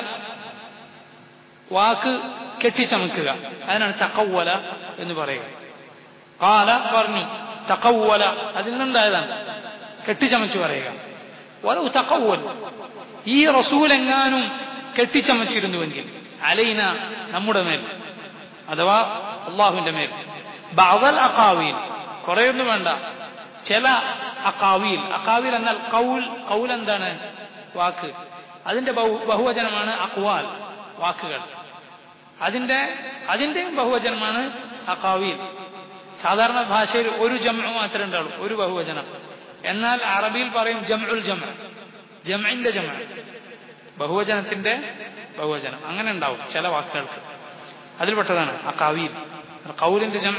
വാക്ക് കെട്ടിച്ചമക്കുക അതിനാണ് തക്കവല എന്ന് പറയുക കാല പറഞ്ഞു തക്കവല അതിൽ നിന്നുണ്ടായതാണ് കെട്ടിച്ചമച്ചു പറയുക വലു തക്കവൽ ഈ റസൂൽ എങ്ങാനും കെട്ടിച്ചമച്ചിരുന്നുവെങ്കിൽ അലൈന നമ്മുടെ മേൽ അഥവാ അള്ളാഹുവിന്റെ മേൽ ബഅദൽ അഖാവീൽ കുറെയൊന്നും വേണ്ട ചില അക്കാവീൽ അക്കാവീൽ എന്നാൽ കൗൽ കൗൽ എന്താണ് വാക്ക് അതിന്റെ ബഹുവചനമാണ് അക്വാൽ വാക്കുകൾ അതിന്റെ അതിന്റെയും ബഹുവചനമാണ് അക്കാവീൽ സാധാരണ ഭാഷയിൽ ഒരു ജമ മാത്രമേ ഉണ്ടാവുള്ളൂ ഒരു ബഹുവചനം എന്നാൽ അറബിയിൽ പറയും ജംഉൽ ജമ ജമഇന്റെ ജമ ബഹുവചനത്തിന്റെ ബഹുവചനം അങ്ങനെ ഉണ്ടാവും ചില വാക്കുകൾക്ക് അതിൽപ്പെട്ടതാണ് അക്കാവീൽ കൗലിന്റെ ജമ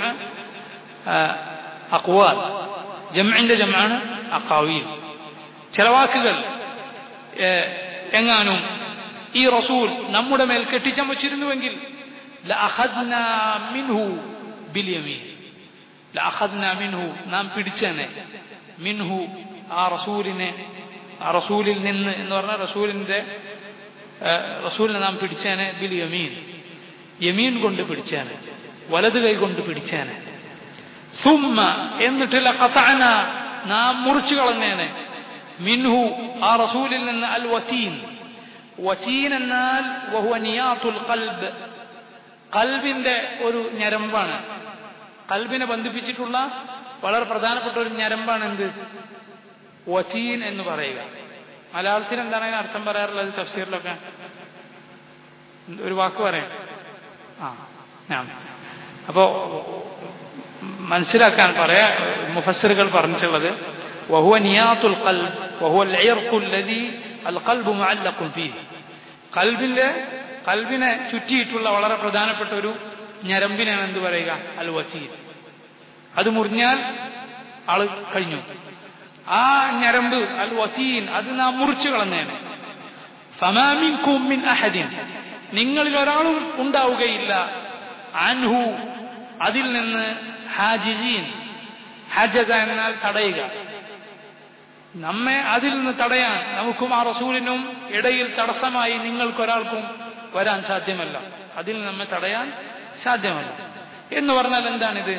അക്വാൽ ജമഇന്റെ ജമാണ് അക്കാവീൽ ചില വാക്കുകൾ എങ്ങാനും ഈ റസൂൽ നമ്മുടെ മേൽ കെട്ടിച്ചമച്ചിരുന്നുവെങ്കിൽ മിൻഹു ബിലിയമീൻ ലഅഖദ്ന മിൻഹു നാം പിടിച്ചേനെ മിൻഹു ആ റസൂലിനെ ആ റസൂലിൽ നിന്ന് എന്ന് പറഞ്ഞാൽ റസൂലിന്റെ റസൂലിനെ നാം പിടിച്ചേനെ ബിൽ യമീൻ യമീൻ കൊണ്ട് പിടിച്ചേനെ വലത് കൈ കൊണ്ട് പിടിച്ചേനെ സുമ്മ എന്നിട്ട് ലഖതഅന നാം മുറിച്ചു കളഞ്ഞേനെ മിൻഹു ആ റസൂലിൽ നിന്ന് അൽ വതീൻ വതീൻ എന്നാൽ വഹുവ നിയാത്തുൽ ഖൽബ് കൽബിന്റെ ഒരു ഞരമ്പാണ് കൽബിനെ ബന്ധിപ്പിച്ചിട്ടുള്ള വളരെ പ്രധാനപ്പെട്ട ഒരു ഞരമ്പാണ് എന്ത് വതീൻ എന്ന് പറയുക മലയാളത്തിൽ എന്താണ് അതിന് അർത്ഥം പറയാറുള്ളത് തഫ്സീറിലൊക്കെ ഒരു വാക്ക് പറയാം ആ ഞാൻ അപ്പോ മനസ്സിലാക്കാൻ പറയാ മുഫസ്സിറുകൾ പറഞ്ഞിട്ടുള്ളത് وهو نياط القلب وهو العرق الذي القلب معلق فيه കൽബിന്റെ കൽബിനെ ചുറ്റിയിട്ടുള്ള വളരെ പ്രധാനപ്പെട്ട ഒരു ഞരമ്പിനാണ് എന്ത് പറയുക അൽ വച്ചീർ അത് മുറിഞ്ഞാൽ ആള് കഴിഞ്ഞു ആ ഞരമ്പ് അൽ വസീൻ അത് നാം മുറിച്ചു കളഞ്ഞേനെ ഫമാമിൻകും മിൻ അഹദിൻ നിങ്ങളിൽ ഒരാളും ഉണ്ടാവുകയില്ല അൻഹു അതിൽ നിന്ന് ഹാജിജീൻ ഹജജ എന്നാൽ തടയുക നമ്മെ അതിൽ നിന്ന് തടയാൻ നമുക്കും ആ റസൂലിനും ഇടയിൽ തടസ്സമായി നിങ്ങൾക്കൊരാൾക്കും വരാൻ സാധ്യമല്ല അതിൽ നമ്മെ തടയാൻ സാധ്യമല്ല എന്ന് പറഞ്ഞാൽ എന്താണിത്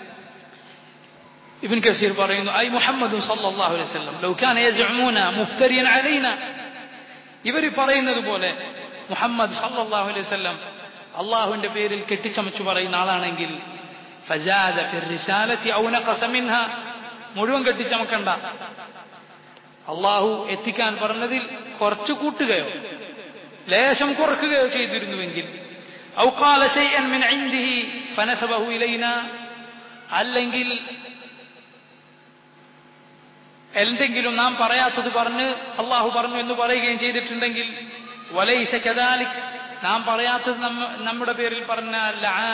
ابن كثير പറയുന്നു ഐ മുഹമ്മദ് സല്ലല്ലാഹു അലൈഹി വസല്ലം ലൗ കാന യസ്ഉമൂന മുഫ്തരിയൻ അലൈന ഇവർ പറയുന്നത് പോലെ മുഹമ്മദ് സല്ലല്ലാഹു അലൈഹി വസല്ലം അള്ളാഹുവിന്റെ പേരിൽ കെട്ടിച്ചമച്ചു പറയുന്ന ആളാണെങ്കിൽ ഫജാദ ഫി റിസാലത്തി ഔ നഖസ മിൻഹ മുഴുവൻ കെട്ടിച്ചമക്കണ്ട അള്ളാഹു എത്തിക്കാൻ പറഞ്ഞതിൽ കുറച്ച് കൂട്ടുകയോ ലേശം കുറക്കുകയോ ചെയ്തിരുന്നുവെങ്കിൽ ഔ ഖാല ശൈഅൻ മിൻ ഇൻദിഹി ഫനസബഹു ഇലൈന അല്ലെങ്കിൽ എന്തെങ്കിലും നാം പറയാത്തത് പറഞ്ഞ് അള്ളാഹു പറഞ്ഞു എന്ന് പറയുകയും ചെയ്തിട്ടുണ്ടെങ്കിൽ വലൈസ കദാലിക് നാം പറയാത്തത് നമ്മുടെ പേരിൽ പറഞ്ഞാൽ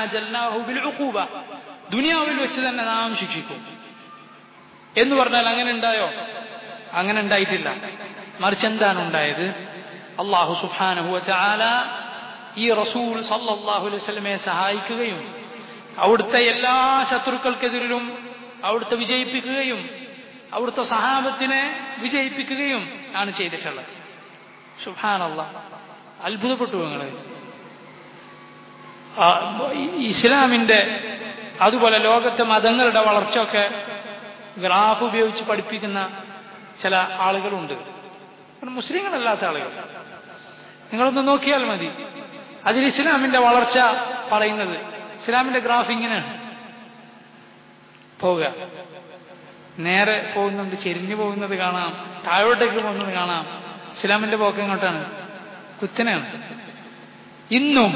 ദുനിയാവിൽ വെച്ച് തന്നെ നാം ശിക്ഷിക്കും എന്ന് പറഞ്ഞാൽ അങ്ങനെ ഉണ്ടായോ അങ്ങനെ ഉണ്ടായിട്ടില്ല മറിച്ച് എന്താണ് ഉണ്ടായത് അള്ളാഹു സുബാനഹു ചാല ഈ റസൂൽ സല്ലാഹു അലൈഹി സ്വലമയെ സഹായിക്കുകയും അവിടുത്തെ എല്ലാ ശത്രുക്കൾക്കെതിരിലും അവിടുത്തെ വിജയിപ്പിക്കുകയും അവിടുത്തെ സഹാബത്തിനെ വിജയിപ്പിക്കുകയും ആണ് ചെയ്തിട്ടുള്ളത് സുഹാനല്ല അത്ഭുതപ്പെട്ടു നിങ്ങള് ഇസ്ലാമിന്റെ അതുപോലെ ലോകത്തെ മതങ്ങളുടെ വളർച്ചയൊക്കെ ഗ്രാഫ് ഉപയോഗിച്ച് പഠിപ്പിക്കുന്ന ചില ആളുകളുണ്ട് മുസ്ലിങ്ങളല്ലാത്ത ആളുകൾ നിങ്ങളൊന്ന് നോക്കിയാൽ മതി അതിൽ ഇസ്ലാമിന്റെ വളർച്ച പറയുന്നത് ഇസ്ലാമിന്റെ ഗ്രാഫ് ഇങ്ങനെയാണ് പോവുക നേരെ പോകുന്നുണ്ട് ചെരിഞ്ഞു പോകുന്നത് കാണാം താഴോട്ടേക്ക് പോകുന്നത് കാണാം ഇസ്ലാമിന്റെ പോക്ക് എങ്ങോട്ടാണ് കുത്തനാണ് ഇന്നും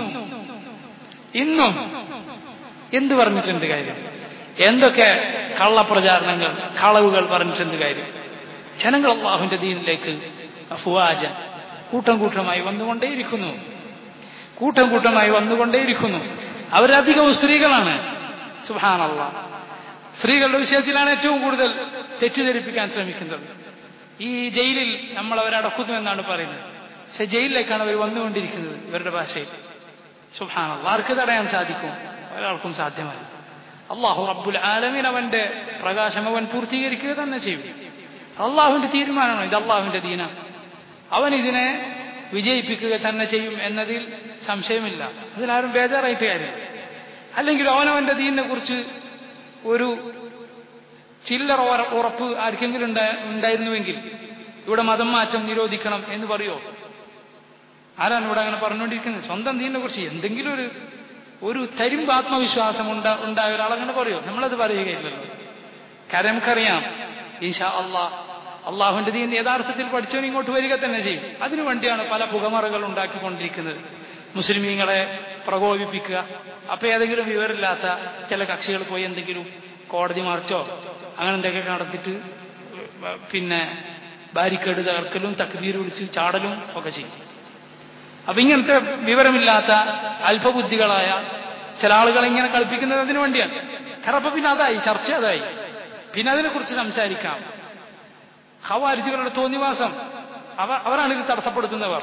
ഇന്നും എന്ത് പറഞ്ഞിട്ടുണ്ട് കാര്യം എന്തൊക്കെ കള്ളപ്രചാരണങ്ങൾ കളവുകൾ പറഞ്ഞിട്ടുണ്ട് കാര്യം ജനങ്ങൾ അള്ളാഹുവിന്റെ ദീനിലേക്ക് അഫുവാജ കൂട്ടം കൂട്ടമായി വന്നുകൊണ്ടേയിരിക്കുന്നു കൂട്ടം കൂട്ടമായി വന്നുകൊണ്ടേയിരിക്കുന്നു അവരധികവും സ്ത്രീകളാണ് സുഹാനല്ല സ്ത്രീകളുടെ വിഷയത്തിലാണ് ഏറ്റവും കൂടുതൽ തെറ്റിദ്ധരിപ്പിക്കാൻ ശ്രമിക്കുന്നത് ഈ ജയിലിൽ നമ്മൾ അവരെ അടക്കുന്നു എന്നാണ് പറയുന്നത് പക്ഷെ ജയിലിലേക്കാണ് അവർ വന്നുകൊണ്ടിരിക്കുന്നത് ഇവരുടെ ഭാഷയിൽ സുഹാനല്ല ആർക്ക് തടയാൻ സാധിക്കും ഒരാൾക്കും സാധ്യമല്ല അള്ളാഹു റബ്ബുൽ ആലമീൻ അവന്റെ പ്രകാശം അവൻ പൂർത്തീകരിക്കുക തന്നെ ചെയ്യും അള്ളാഹുവിന്റെ തീരുമാനമാണ് ഇത് അള്ളാഹുവിന്റെ ദീന അവൻ ഇതിനെ വിജയിപ്പിക്കുക തന്നെ ചെയ്യും എന്നതിൽ സംശയമില്ല അതിലാരും ബേജാറായിട്ട് കാര്യം അല്ലെങ്കിൽ അവനവന്റെ ദീനിനെ കുറിച്ച് ഒരു ചില്ലറ ഉറപ്പ് ആർക്കെങ്കിലും ഉണ്ടായിരുന്നുവെങ്കിൽ ഇവിടെ മതം മാറ്റം നിരോധിക്കണം എന്ന് പറയോ ആരാണ് ഇവിടെ അങ്ങനെ പറഞ്ഞുകൊണ്ടിരിക്കുന്നത് സ്വന്തം ദീനിനെ കുറിച്ച് എന്തെങ്കിലും ഒരു ഒരു തരിമ്പ് ആത്മവിശ്വാസം ഉണ്ടാ ഉണ്ടായ ഒരാളങ്ങനെ പറയോ നമ്മളത് പറയുകയില്ലല്ലോ കാരണം നമുക്കറിയാം ഈശാ അള്ളാഹ് അള്ളാഹുവിന്റെ ദീൻ യഥാർത്ഥത്തിൽ പഠിച്ചവൻ ഇങ്ങോട്ട് വരിക തന്നെ ചെയ്യും അതിനു വേണ്ടിയാണ് പല പുകമറകൾ ഉണ്ടാക്കിക്കൊണ്ടിരിക്കുന്നത് മുസ്ലിമീങ്ങളെ പ്രകോപിപ്പിക്കുക അപ്പൊ ഏതെങ്കിലും വിവരമില്ലാത്ത ചില കക്ഷികൾ പോയി എന്തെങ്കിലും കോടതി മറിച്ചോ അങ്ങനെ എന്തൊക്കെ നടത്തിയിട്ട് പിന്നെ ബാരിക്കേഡ് തകർക്കലും തക്തീർ വിളിച്ച് ചാടലും ഒക്കെ ചെയ്യും അപ്പൊ ഇങ്ങനത്തെ വിവരമില്ലാത്ത അല്പബുദ്ധികളായ ചില ആളുകൾ ഇങ്ങനെ കളിപ്പിക്കുന്നത് അതിനു വേണ്ടിയാണ് കാരണം അപ്പൊ പിന്നെ അതായി ചർച്ച അതായി പിന്നെ അതിനെക്കുറിച്ച് സംസാരിക്കാം ഹവാരിജുകളുടെ തോന്നിവാസം അവ അവരാണ് ഇത് തടസ്സപ്പെടുത്തുന്നവർ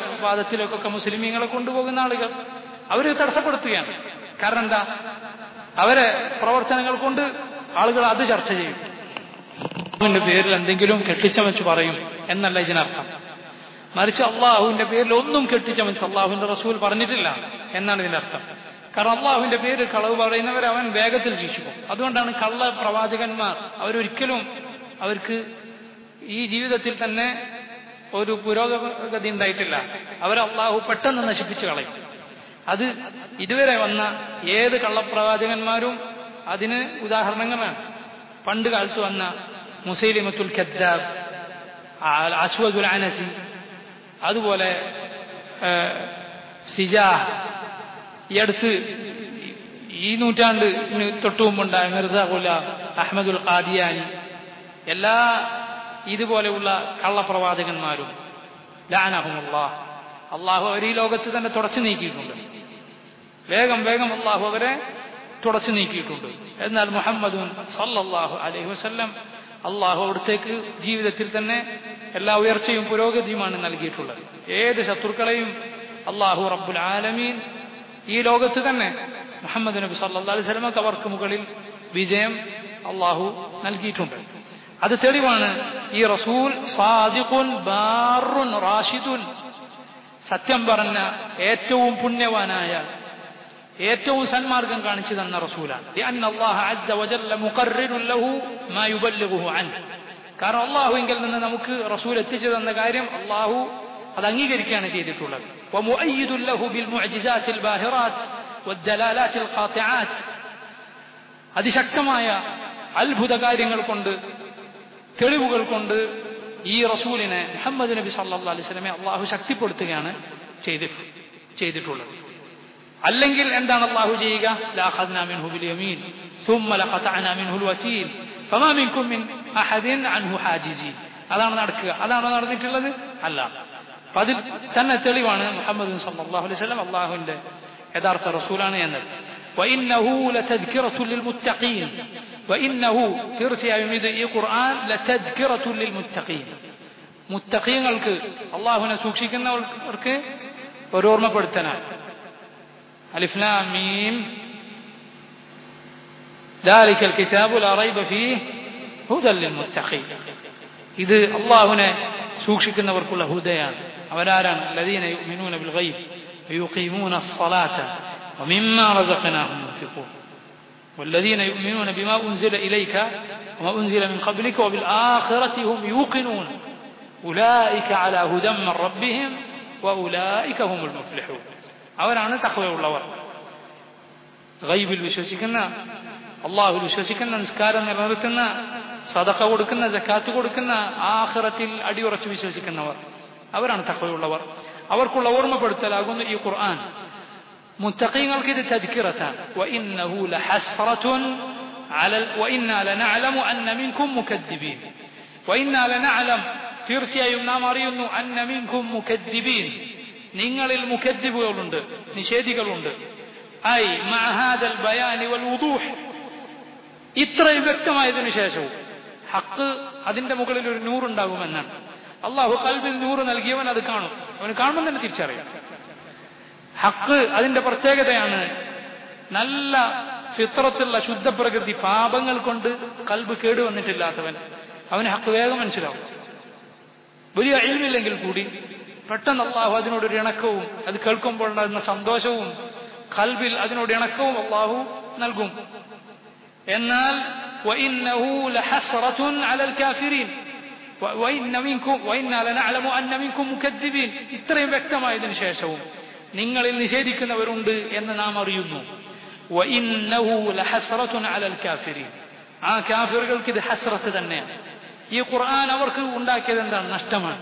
ഭീകരവാദത്തിലേക്കൊക്കെ മുസ്ലിമീങ്ങളെ കൊണ്ടുപോകുന്ന ആളുകൾ അവര് തടസ്സപ്പെടുത്തുകയാണ് കാരണം എന്താ അവരെ പ്രവർത്തനങ്ങൾ കൊണ്ട് ആളുകൾ അത് ചർച്ച ചെയ്യും അള്ളാഹുവിന്റെ പേരിൽ എന്തെങ്കിലും കെട്ടിച്ചമച്ച് പറയും എന്നല്ല ഇതിനർത്ഥം മറിച്ച് അള്ളാഹുവിന്റെ പേരിൽ ഒന്നും കെട്ടിച്ചമച്ച് അള്ളാഹുവിന്റെ റസൂൽ പറഞ്ഞിട്ടില്ല എന്നാണ് ഇതിന്റെ അർത്ഥം കാരണം അള്ളാഹുവിന്റെ പേര് കളവ് പറയുന്നവർ അവൻ വേഗത്തിൽ ശിക്ഷിക്കും അതുകൊണ്ടാണ് കള്ള പ്രവാചകന്മാർ അവരൊരിക്കലും അവർക്ക് ഈ ജീവിതത്തിൽ തന്നെ ഒരു പുരോഗതി ഉണ്ടായിട്ടില്ല അവരെ അള്ളാഹു പെട്ടെന്ന് നശിപ്പിച്ചു കളയും അത് ഇതുവരെ വന്ന ഏത് കള്ളപ്രവാചകന്മാരും അതിന് ഉദാഹരണങ്ങളാണ് പണ്ട് കാലത്ത് വന്ന മുസൈലിമത്തുൽ ഖദ്ദാബ് അസ്വദുൽ അനസി അതുപോലെ സിജാ ഈ അടുത്ത് ഈ നൂറ്റാണ്ട് തൊട്ടു മുമ്പുണ്ടായ മിർസ ഗുലാം അഹമ്മദുൽ ഖാദിയാനി എല്ലാ ഇതുപോലെയുള്ള കള്ളപ്രവാചകന്മാരും ലാനഹുമുല്ലാഹ് അള്ളാഹു അവർ ഈ ലോകത്ത് തന്നെ തുടച്ചു നീക്കിയിട്ടുണ്ട് വേഗം വേഗം അള്ളാഹു അവരെ തുടച്ചു നീക്കിയിട്ടുണ്ട് എന്നാൽ മുഹമ്മദുൻ സല്ലല്ലാഹു അലൈഹി വസല്ലം അള്ളാഹു അവിടത്തേക്ക് ജീവിതത്തിൽ തന്നെ എല്ലാ ഉയർച്ചയും പുരോഗതിയുമാണ് നൽകിയിട്ടുള്ളത് ഏത് ശത്രുക്കളെയും അള്ളാഹു റബ്ബുൽ ആലമീൻ ഈ ലോകത്ത് തന്നെ മുഹമ്മദ് നബി സല്ലാ അലൈഹി സ്വലമക്ക് അവർക്ക് മുകളിൽ വിജയം അള്ളാഹു നൽകിയിട്ടുണ്ട് അത് തെളിവാണ് ഈ റസൂൽ സാദിഖുൻ ബാറുൻ റാഷിദുൻ സത്യം പറഞ്ഞ ഏറ്റവും പുണ്യവാനായ ഏറ്റവും സന്മാർഗം കാണിച്ചു തന്ന റസൂലാണ് കാരണം അള്ളാഹുവിങ്കിൽ നിന്ന് നമുക്ക് റസൂൽ എത്തിച്ചു തന്ന കാര്യം അള്ളാഹു അത് അംഗീകരിക്കുകയാണ് ചെയ്തിട്ടുള്ളത് അതിശക്തമായ അത്ഭുത കാര്യങ്ങൾ കൊണ്ട് തെളിവുകൾ കൊണ്ട് ഈ റസൂലിനെ മുഹമ്മദ് നബി സല്ലാ അലൈഹി സ്വലമെ അള്ളാഹു ശക്തിപ്പെടുത്തുകയാണ് ചെയ്തിട്ടുള്ളത് അല്ലെങ്കിൽ എന്താണ് അള്ളാഹു ചെയ്യുക അതാണ് നടക്കുക അതാണ് നടന്നിട്ടുള്ളത് അല്ല അപ്പൊ അതിൽ തന്നെ തെളിവാണ് മുഹമ്മദ് സല്ലാഹു അലൈഹി സ്വലം അള്ളാഹുവിന്റെ യഥാർത്ഥ റസൂലാണ് എന്നത് وإنه لتذكرة للمتقين وإنه തീർച്ചയായും ഇത് ഈ ഖുർആൻ لتذكرة للمتقين മുത്തഖീങ്ങൾക്ക് അള്ളാഹുവിനെ സൂക്ഷിക്കുന്നവർക്ക് ഒരു ഓർമ്മപ്പെടുത്തനാണ് അലിഫ്ലാം മീം ذلك الكتاب لا ريب فيه هدى للمتقين ഇത് അള്ളാഹുവിനെ സൂക്ഷിക്കുന്നവർക്കുള്ള ഹുദയാണ് അവരാരാണ് الذين يؤمنون بالغيب ويقيمون الصلاة ومما رزقناهم ينفقون والذين يؤمنون بما أنزل إليك وما أنزل من قبلك وبالآخرة هم يوقنون أولئك على هدى من ربهم وأولئك هم المفلحون അവരാണ് തഖവയുള്ളവർ ഗൈബിൽ വിശ്വസിക്കുന്ന അള്ളാഹുൽ വിശ്വസിക്കുന്ന നിസ്കാരം നിലനിർത്തുന്ന സദക്ക കൊടുക്കുന്ന ജക്കാത്ത് കൊടുക്കുന്ന ആഹ്റത്തിൽ അടിയുറച്ച് വിശ്വസിക്കുന്നവർ അവരാണ് തഖവയുള്ളവർ അവർക്കുള്ള ഓർമ്മപ്പെടുത്തലാകുന്നു ഈ ഖുർആൻ മുത്തഖീങ്ങൾക്ക് ഇത് തദ്ക്കിറത്താണ് وإنه لحسرة على وإنا لنعلم أن منكم مكذبين وإنا لنعلم തീർച്ചയായും നാം അറിയുന്നു അന്ന മിൻകും മുക്കദ്ദിബീൻ നിങ്ങളിൽ മുക്കദ്ദിബുകളുണ്ട് നിഷേധികളുണ്ട് ഐ മഹാദൽ ബയാനി വൽ വുദൂഹ് ഇത്രയും വ്യക്തമായതിനു ശേഷവും ഹക്ക് അതിന്റെ മുകളിൽ ഒരു നൂറുണ്ടാകുമെന്നാണ് അള്ളാഹു കൽബിൽ നൂറ് നൽകിയവൻ അത് കാണും അവന് കാണുമ്പോൾ തന്നെ തിരിച്ചറിയാം ഹക്ക് അതിന്റെ പ്രത്യേകതയാണ് നല്ല ഫിത്രത്തുള്ള ശുദ്ധപ്രകൃതി പാപങ്ങൾ കൊണ്ട് കൽബ് കേടുവന്നിട്ടില്ലാത്തവൻ അവന് ഹക്ക് വേഗം മനസ്സിലാവും വലിയ അഴിവില്ലെങ്കിൽ കൂടി പെട്ടെന്ന് അള്ളാഹു അതിനോടൊരു ഇണക്കവും അത് കേൾക്കുമ്പോൾ ഉണ്ടാകുന്ന സന്തോഷവും കൽബിൽ അതിനോട് ഇണക്കവും അള്ളാഹു നൽകും എന്നാൽ وإنه لحسرة على الكافرين وإن منكم وإنا لنعلم أن منكم مكذبين ഇത്രയും വ്യക്തമായതിനു ശേഷവും നിങ്ങളിൽ നിഷേധിക്കുന്നവരുണ്ട് എന്ന് നാം അറിയുന്നു وإنه لحسرة على الكافرين ആ കാഫിറുകൾക്ക് ഇത് ഹസ്രത്ത് തന്നെയാണ് ഈ ഖുർആൻ അവർക്ക് ഉണ്ടാക്കിയത് എന്താണ് നഷ്ടമാണ്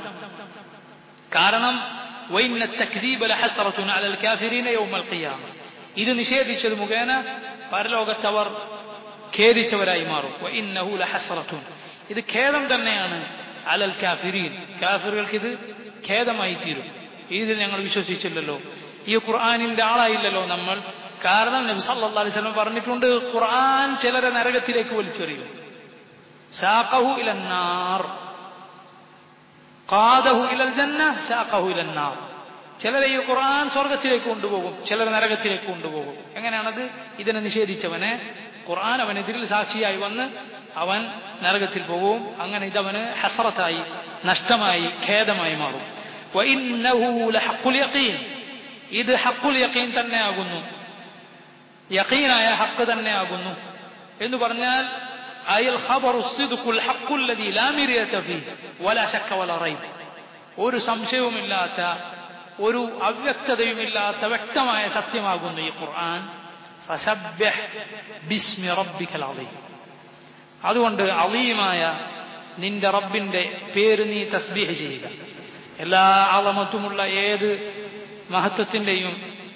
കാരണം وإن التكذيب لحسرة على الكافرين يوم القيامة ഇത് നിഷേധിച്ചത് മുഖേന പരലോകത്തവർ ഖേദിച്ചവരായി മാറും وإنه لحسرة ഇത് ഖേദം തന്നെയാണ് അലൽ കാഫിരീൻ കാഫിറുകൾക്ക് ഇത് ഖേദമായി തീരും ഇതിൽ ഞങ്ങൾ വിശ്വസിച്ചില്ലല്ലോ ഈ ഖുർആാനിന്റെ ആളായില്ലല്ലോ നമ്മൾ കാരണം നബി സല്ലല്ലാഹു അലൈഹി വസല്ലം പറഞ്ഞിട്ടുണ്ട് ഖുർആൻ ചിലരെ നരകത്തിലേക്ക് വലിച്ചെറിയും സാഖഹു ഇലന്നാർ ഖാദഹു ഇലൽ ജന്ന സാഖഹു ഇലന്നാർ ചിലരെ ഈ ഖുർആൻ സ്വർഗത്തിലേക്ക് കൊണ്ടുപോകും ചിലർ നരകത്തിലേക്ക് കൊണ്ടുപോകും എങ്ങനെയാണത് ഇതിനെ നിഷേധിച്ചവനെ ഖുർആൻ അവനെതിരിൽ സാക്ഷിയായി വന്ന് അവൻ നരകത്തിൽ പോകും അങ്ങനെ ഇതവന് ഹസറത്തായി നഷ്ടമായി ഖേദമായി മാറും وإنه لحق اليقين ഇത് ഹക്കുൽ യക്കീൻ തന്നെയാകുന്നു യക്കീനായ ഹക്ക് തന്നെയാകുന്നു എന്ന് പറഞ്ഞാൽ അയൽ ഖബറു സിദ്ഖുൽ ഹഖുൽ ലദി ലാ മിരിയത ഫീ വലാ ശക്ക വലാ റൈബ് ഒരു സംശയവുമില്ലാത്ത ഒരു അവ്യക്തതയുമില്ലാത്ത വ്യക്തമായ സത്യമാകുന്നു ഈ ഖുർആൻ ഫസബ്ബിഹ് ബിസ്മി റബ്ബിക്കൽ അളീം അതുകൊണ്ട് അളീമായ നിന്റെ റബ്ബിന്റെ പേര് നീ തസ്ബീഹ് ചെയ്യുക എല്ലാ അളമത്തുമുള്ള ഏത് മഹത്വത്തിന്റെയും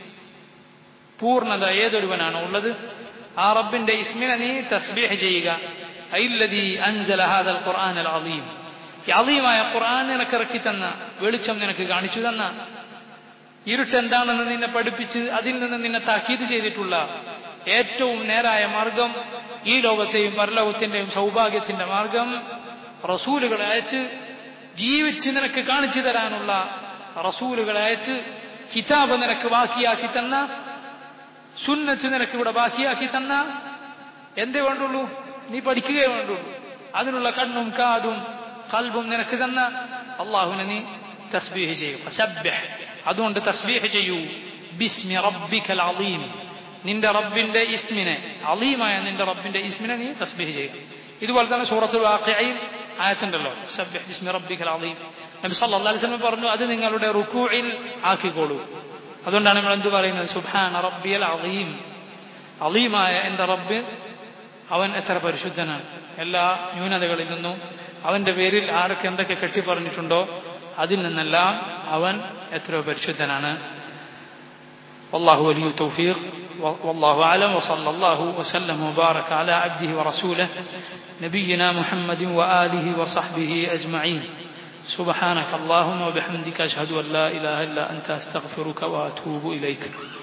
പൂർണ്ണത ഏതൊരുവനാണോ ഉള്ളത് ആ റബ്ബിന്റെ ഇസ്മിനെ നീ തസ്ബീഹ് ചെയ്യുക ഐല്ലദീ അൻസല ഹാദൽ ഖുർആൻ അൽ അളീം ഈ അളീമായ ഖുർആൻ നിനക്ക് ഇറക്കി തന്ന വെളിച്ചം നിനക്ക് കാണിച്ചു തന്ന ഇരുട്ട് എന്താണെന്ന് നിന്നെ പഠിപ്പിച്ച് അതിൽ നിന്ന് നിന്നെ താക്കീത് ചെയ്തിട്ടുള്ള ഏറ്റവും നേരായ മാർഗം ഈ ലോകത്തെയും പരലോകത്തിന്റെയും സൗഭാഗ്യത്തിന്റെ മാർഗം റസൂലുകളെ അയച്ച് ജീവിച്ച് നിനക്ക് കാണിച്ചു തരാനുള്ള റസൂലുകളെ അയച്ച് കിതാബ് നിനക്ക് ബാക്കിയാക്കി തന്ന സുന്നത്ത് നിനക്ക് ഇവിടെ ബാക്കിയാക്കി തന്ന എന്തേ വേണ്ടുള്ളൂ നീ പഠിക്കുകയേ വേണ്ടുള്ളൂ അതിനുള്ള കണ്ണും കാതും കൽബും നിനക്ക് തന്ന അള്ളാഹുവിനെ നീ തസ്ബീഹ് ചെയ്യൂ സബ്യഹ് അതുകൊണ്ട് തസ്ബീഹ് ചെയ്യൂ ബിസ്മി റബ്ബിക്കൽ അലീം നിന്റെ റബ്ബിന്റെ ഇസ്മിനെ അലീമായ നിന്റെ റബ്ബിന്റെ ഇസ്മിനെ നീ തസ്ബീഹ് ചെയ്യും ഇതുപോലെ തന്നെ സൂറത്തുൽ വാഖിഅയിൽ ആയത്തുണ്ടല്ലോ സബ്യഹ് ബിസ്മി റബ്ബിക്കൽ അലീം നബി സല്ലല്ലാഹു അലൈഹി വസല്ലം പറഞ്ഞു അത് നിങ്ങളുടെ റുക്കൂഇൽ ആക്കിക്കോളൂ അതുകൊണ്ടാണ് നമ്മൾ എന്ത് പറയുന്നത് സുബ്ഹാന റബ്ബിയൽ അലീം അലീമായ എന്റെ റബ്ബ് അവൻ എത്ര പരിശുദ്ധനാണ് എല്ലാ ന്യൂനതകളിൽ നിന്നും അവന്റെ പേരിൽ ആരൊക്കെ എന്തൊക്കെ കെട്ടിപ്പറഞ്ഞിട്ടുണ്ടോ അതിൽ നിന്നെല്ലാം അവൻ എത്രയോ പരിശുദ്ധനാണ് والله ولي التوفيق والله أعلم وصلى الله وسلم وبارك على عبده ورسوله نبينا محمد وآله وصحبه أجمعين سبحانك اللهم وبحمدك أشهد أن لا إله إلا أنت أستغفرك وأتوب إليك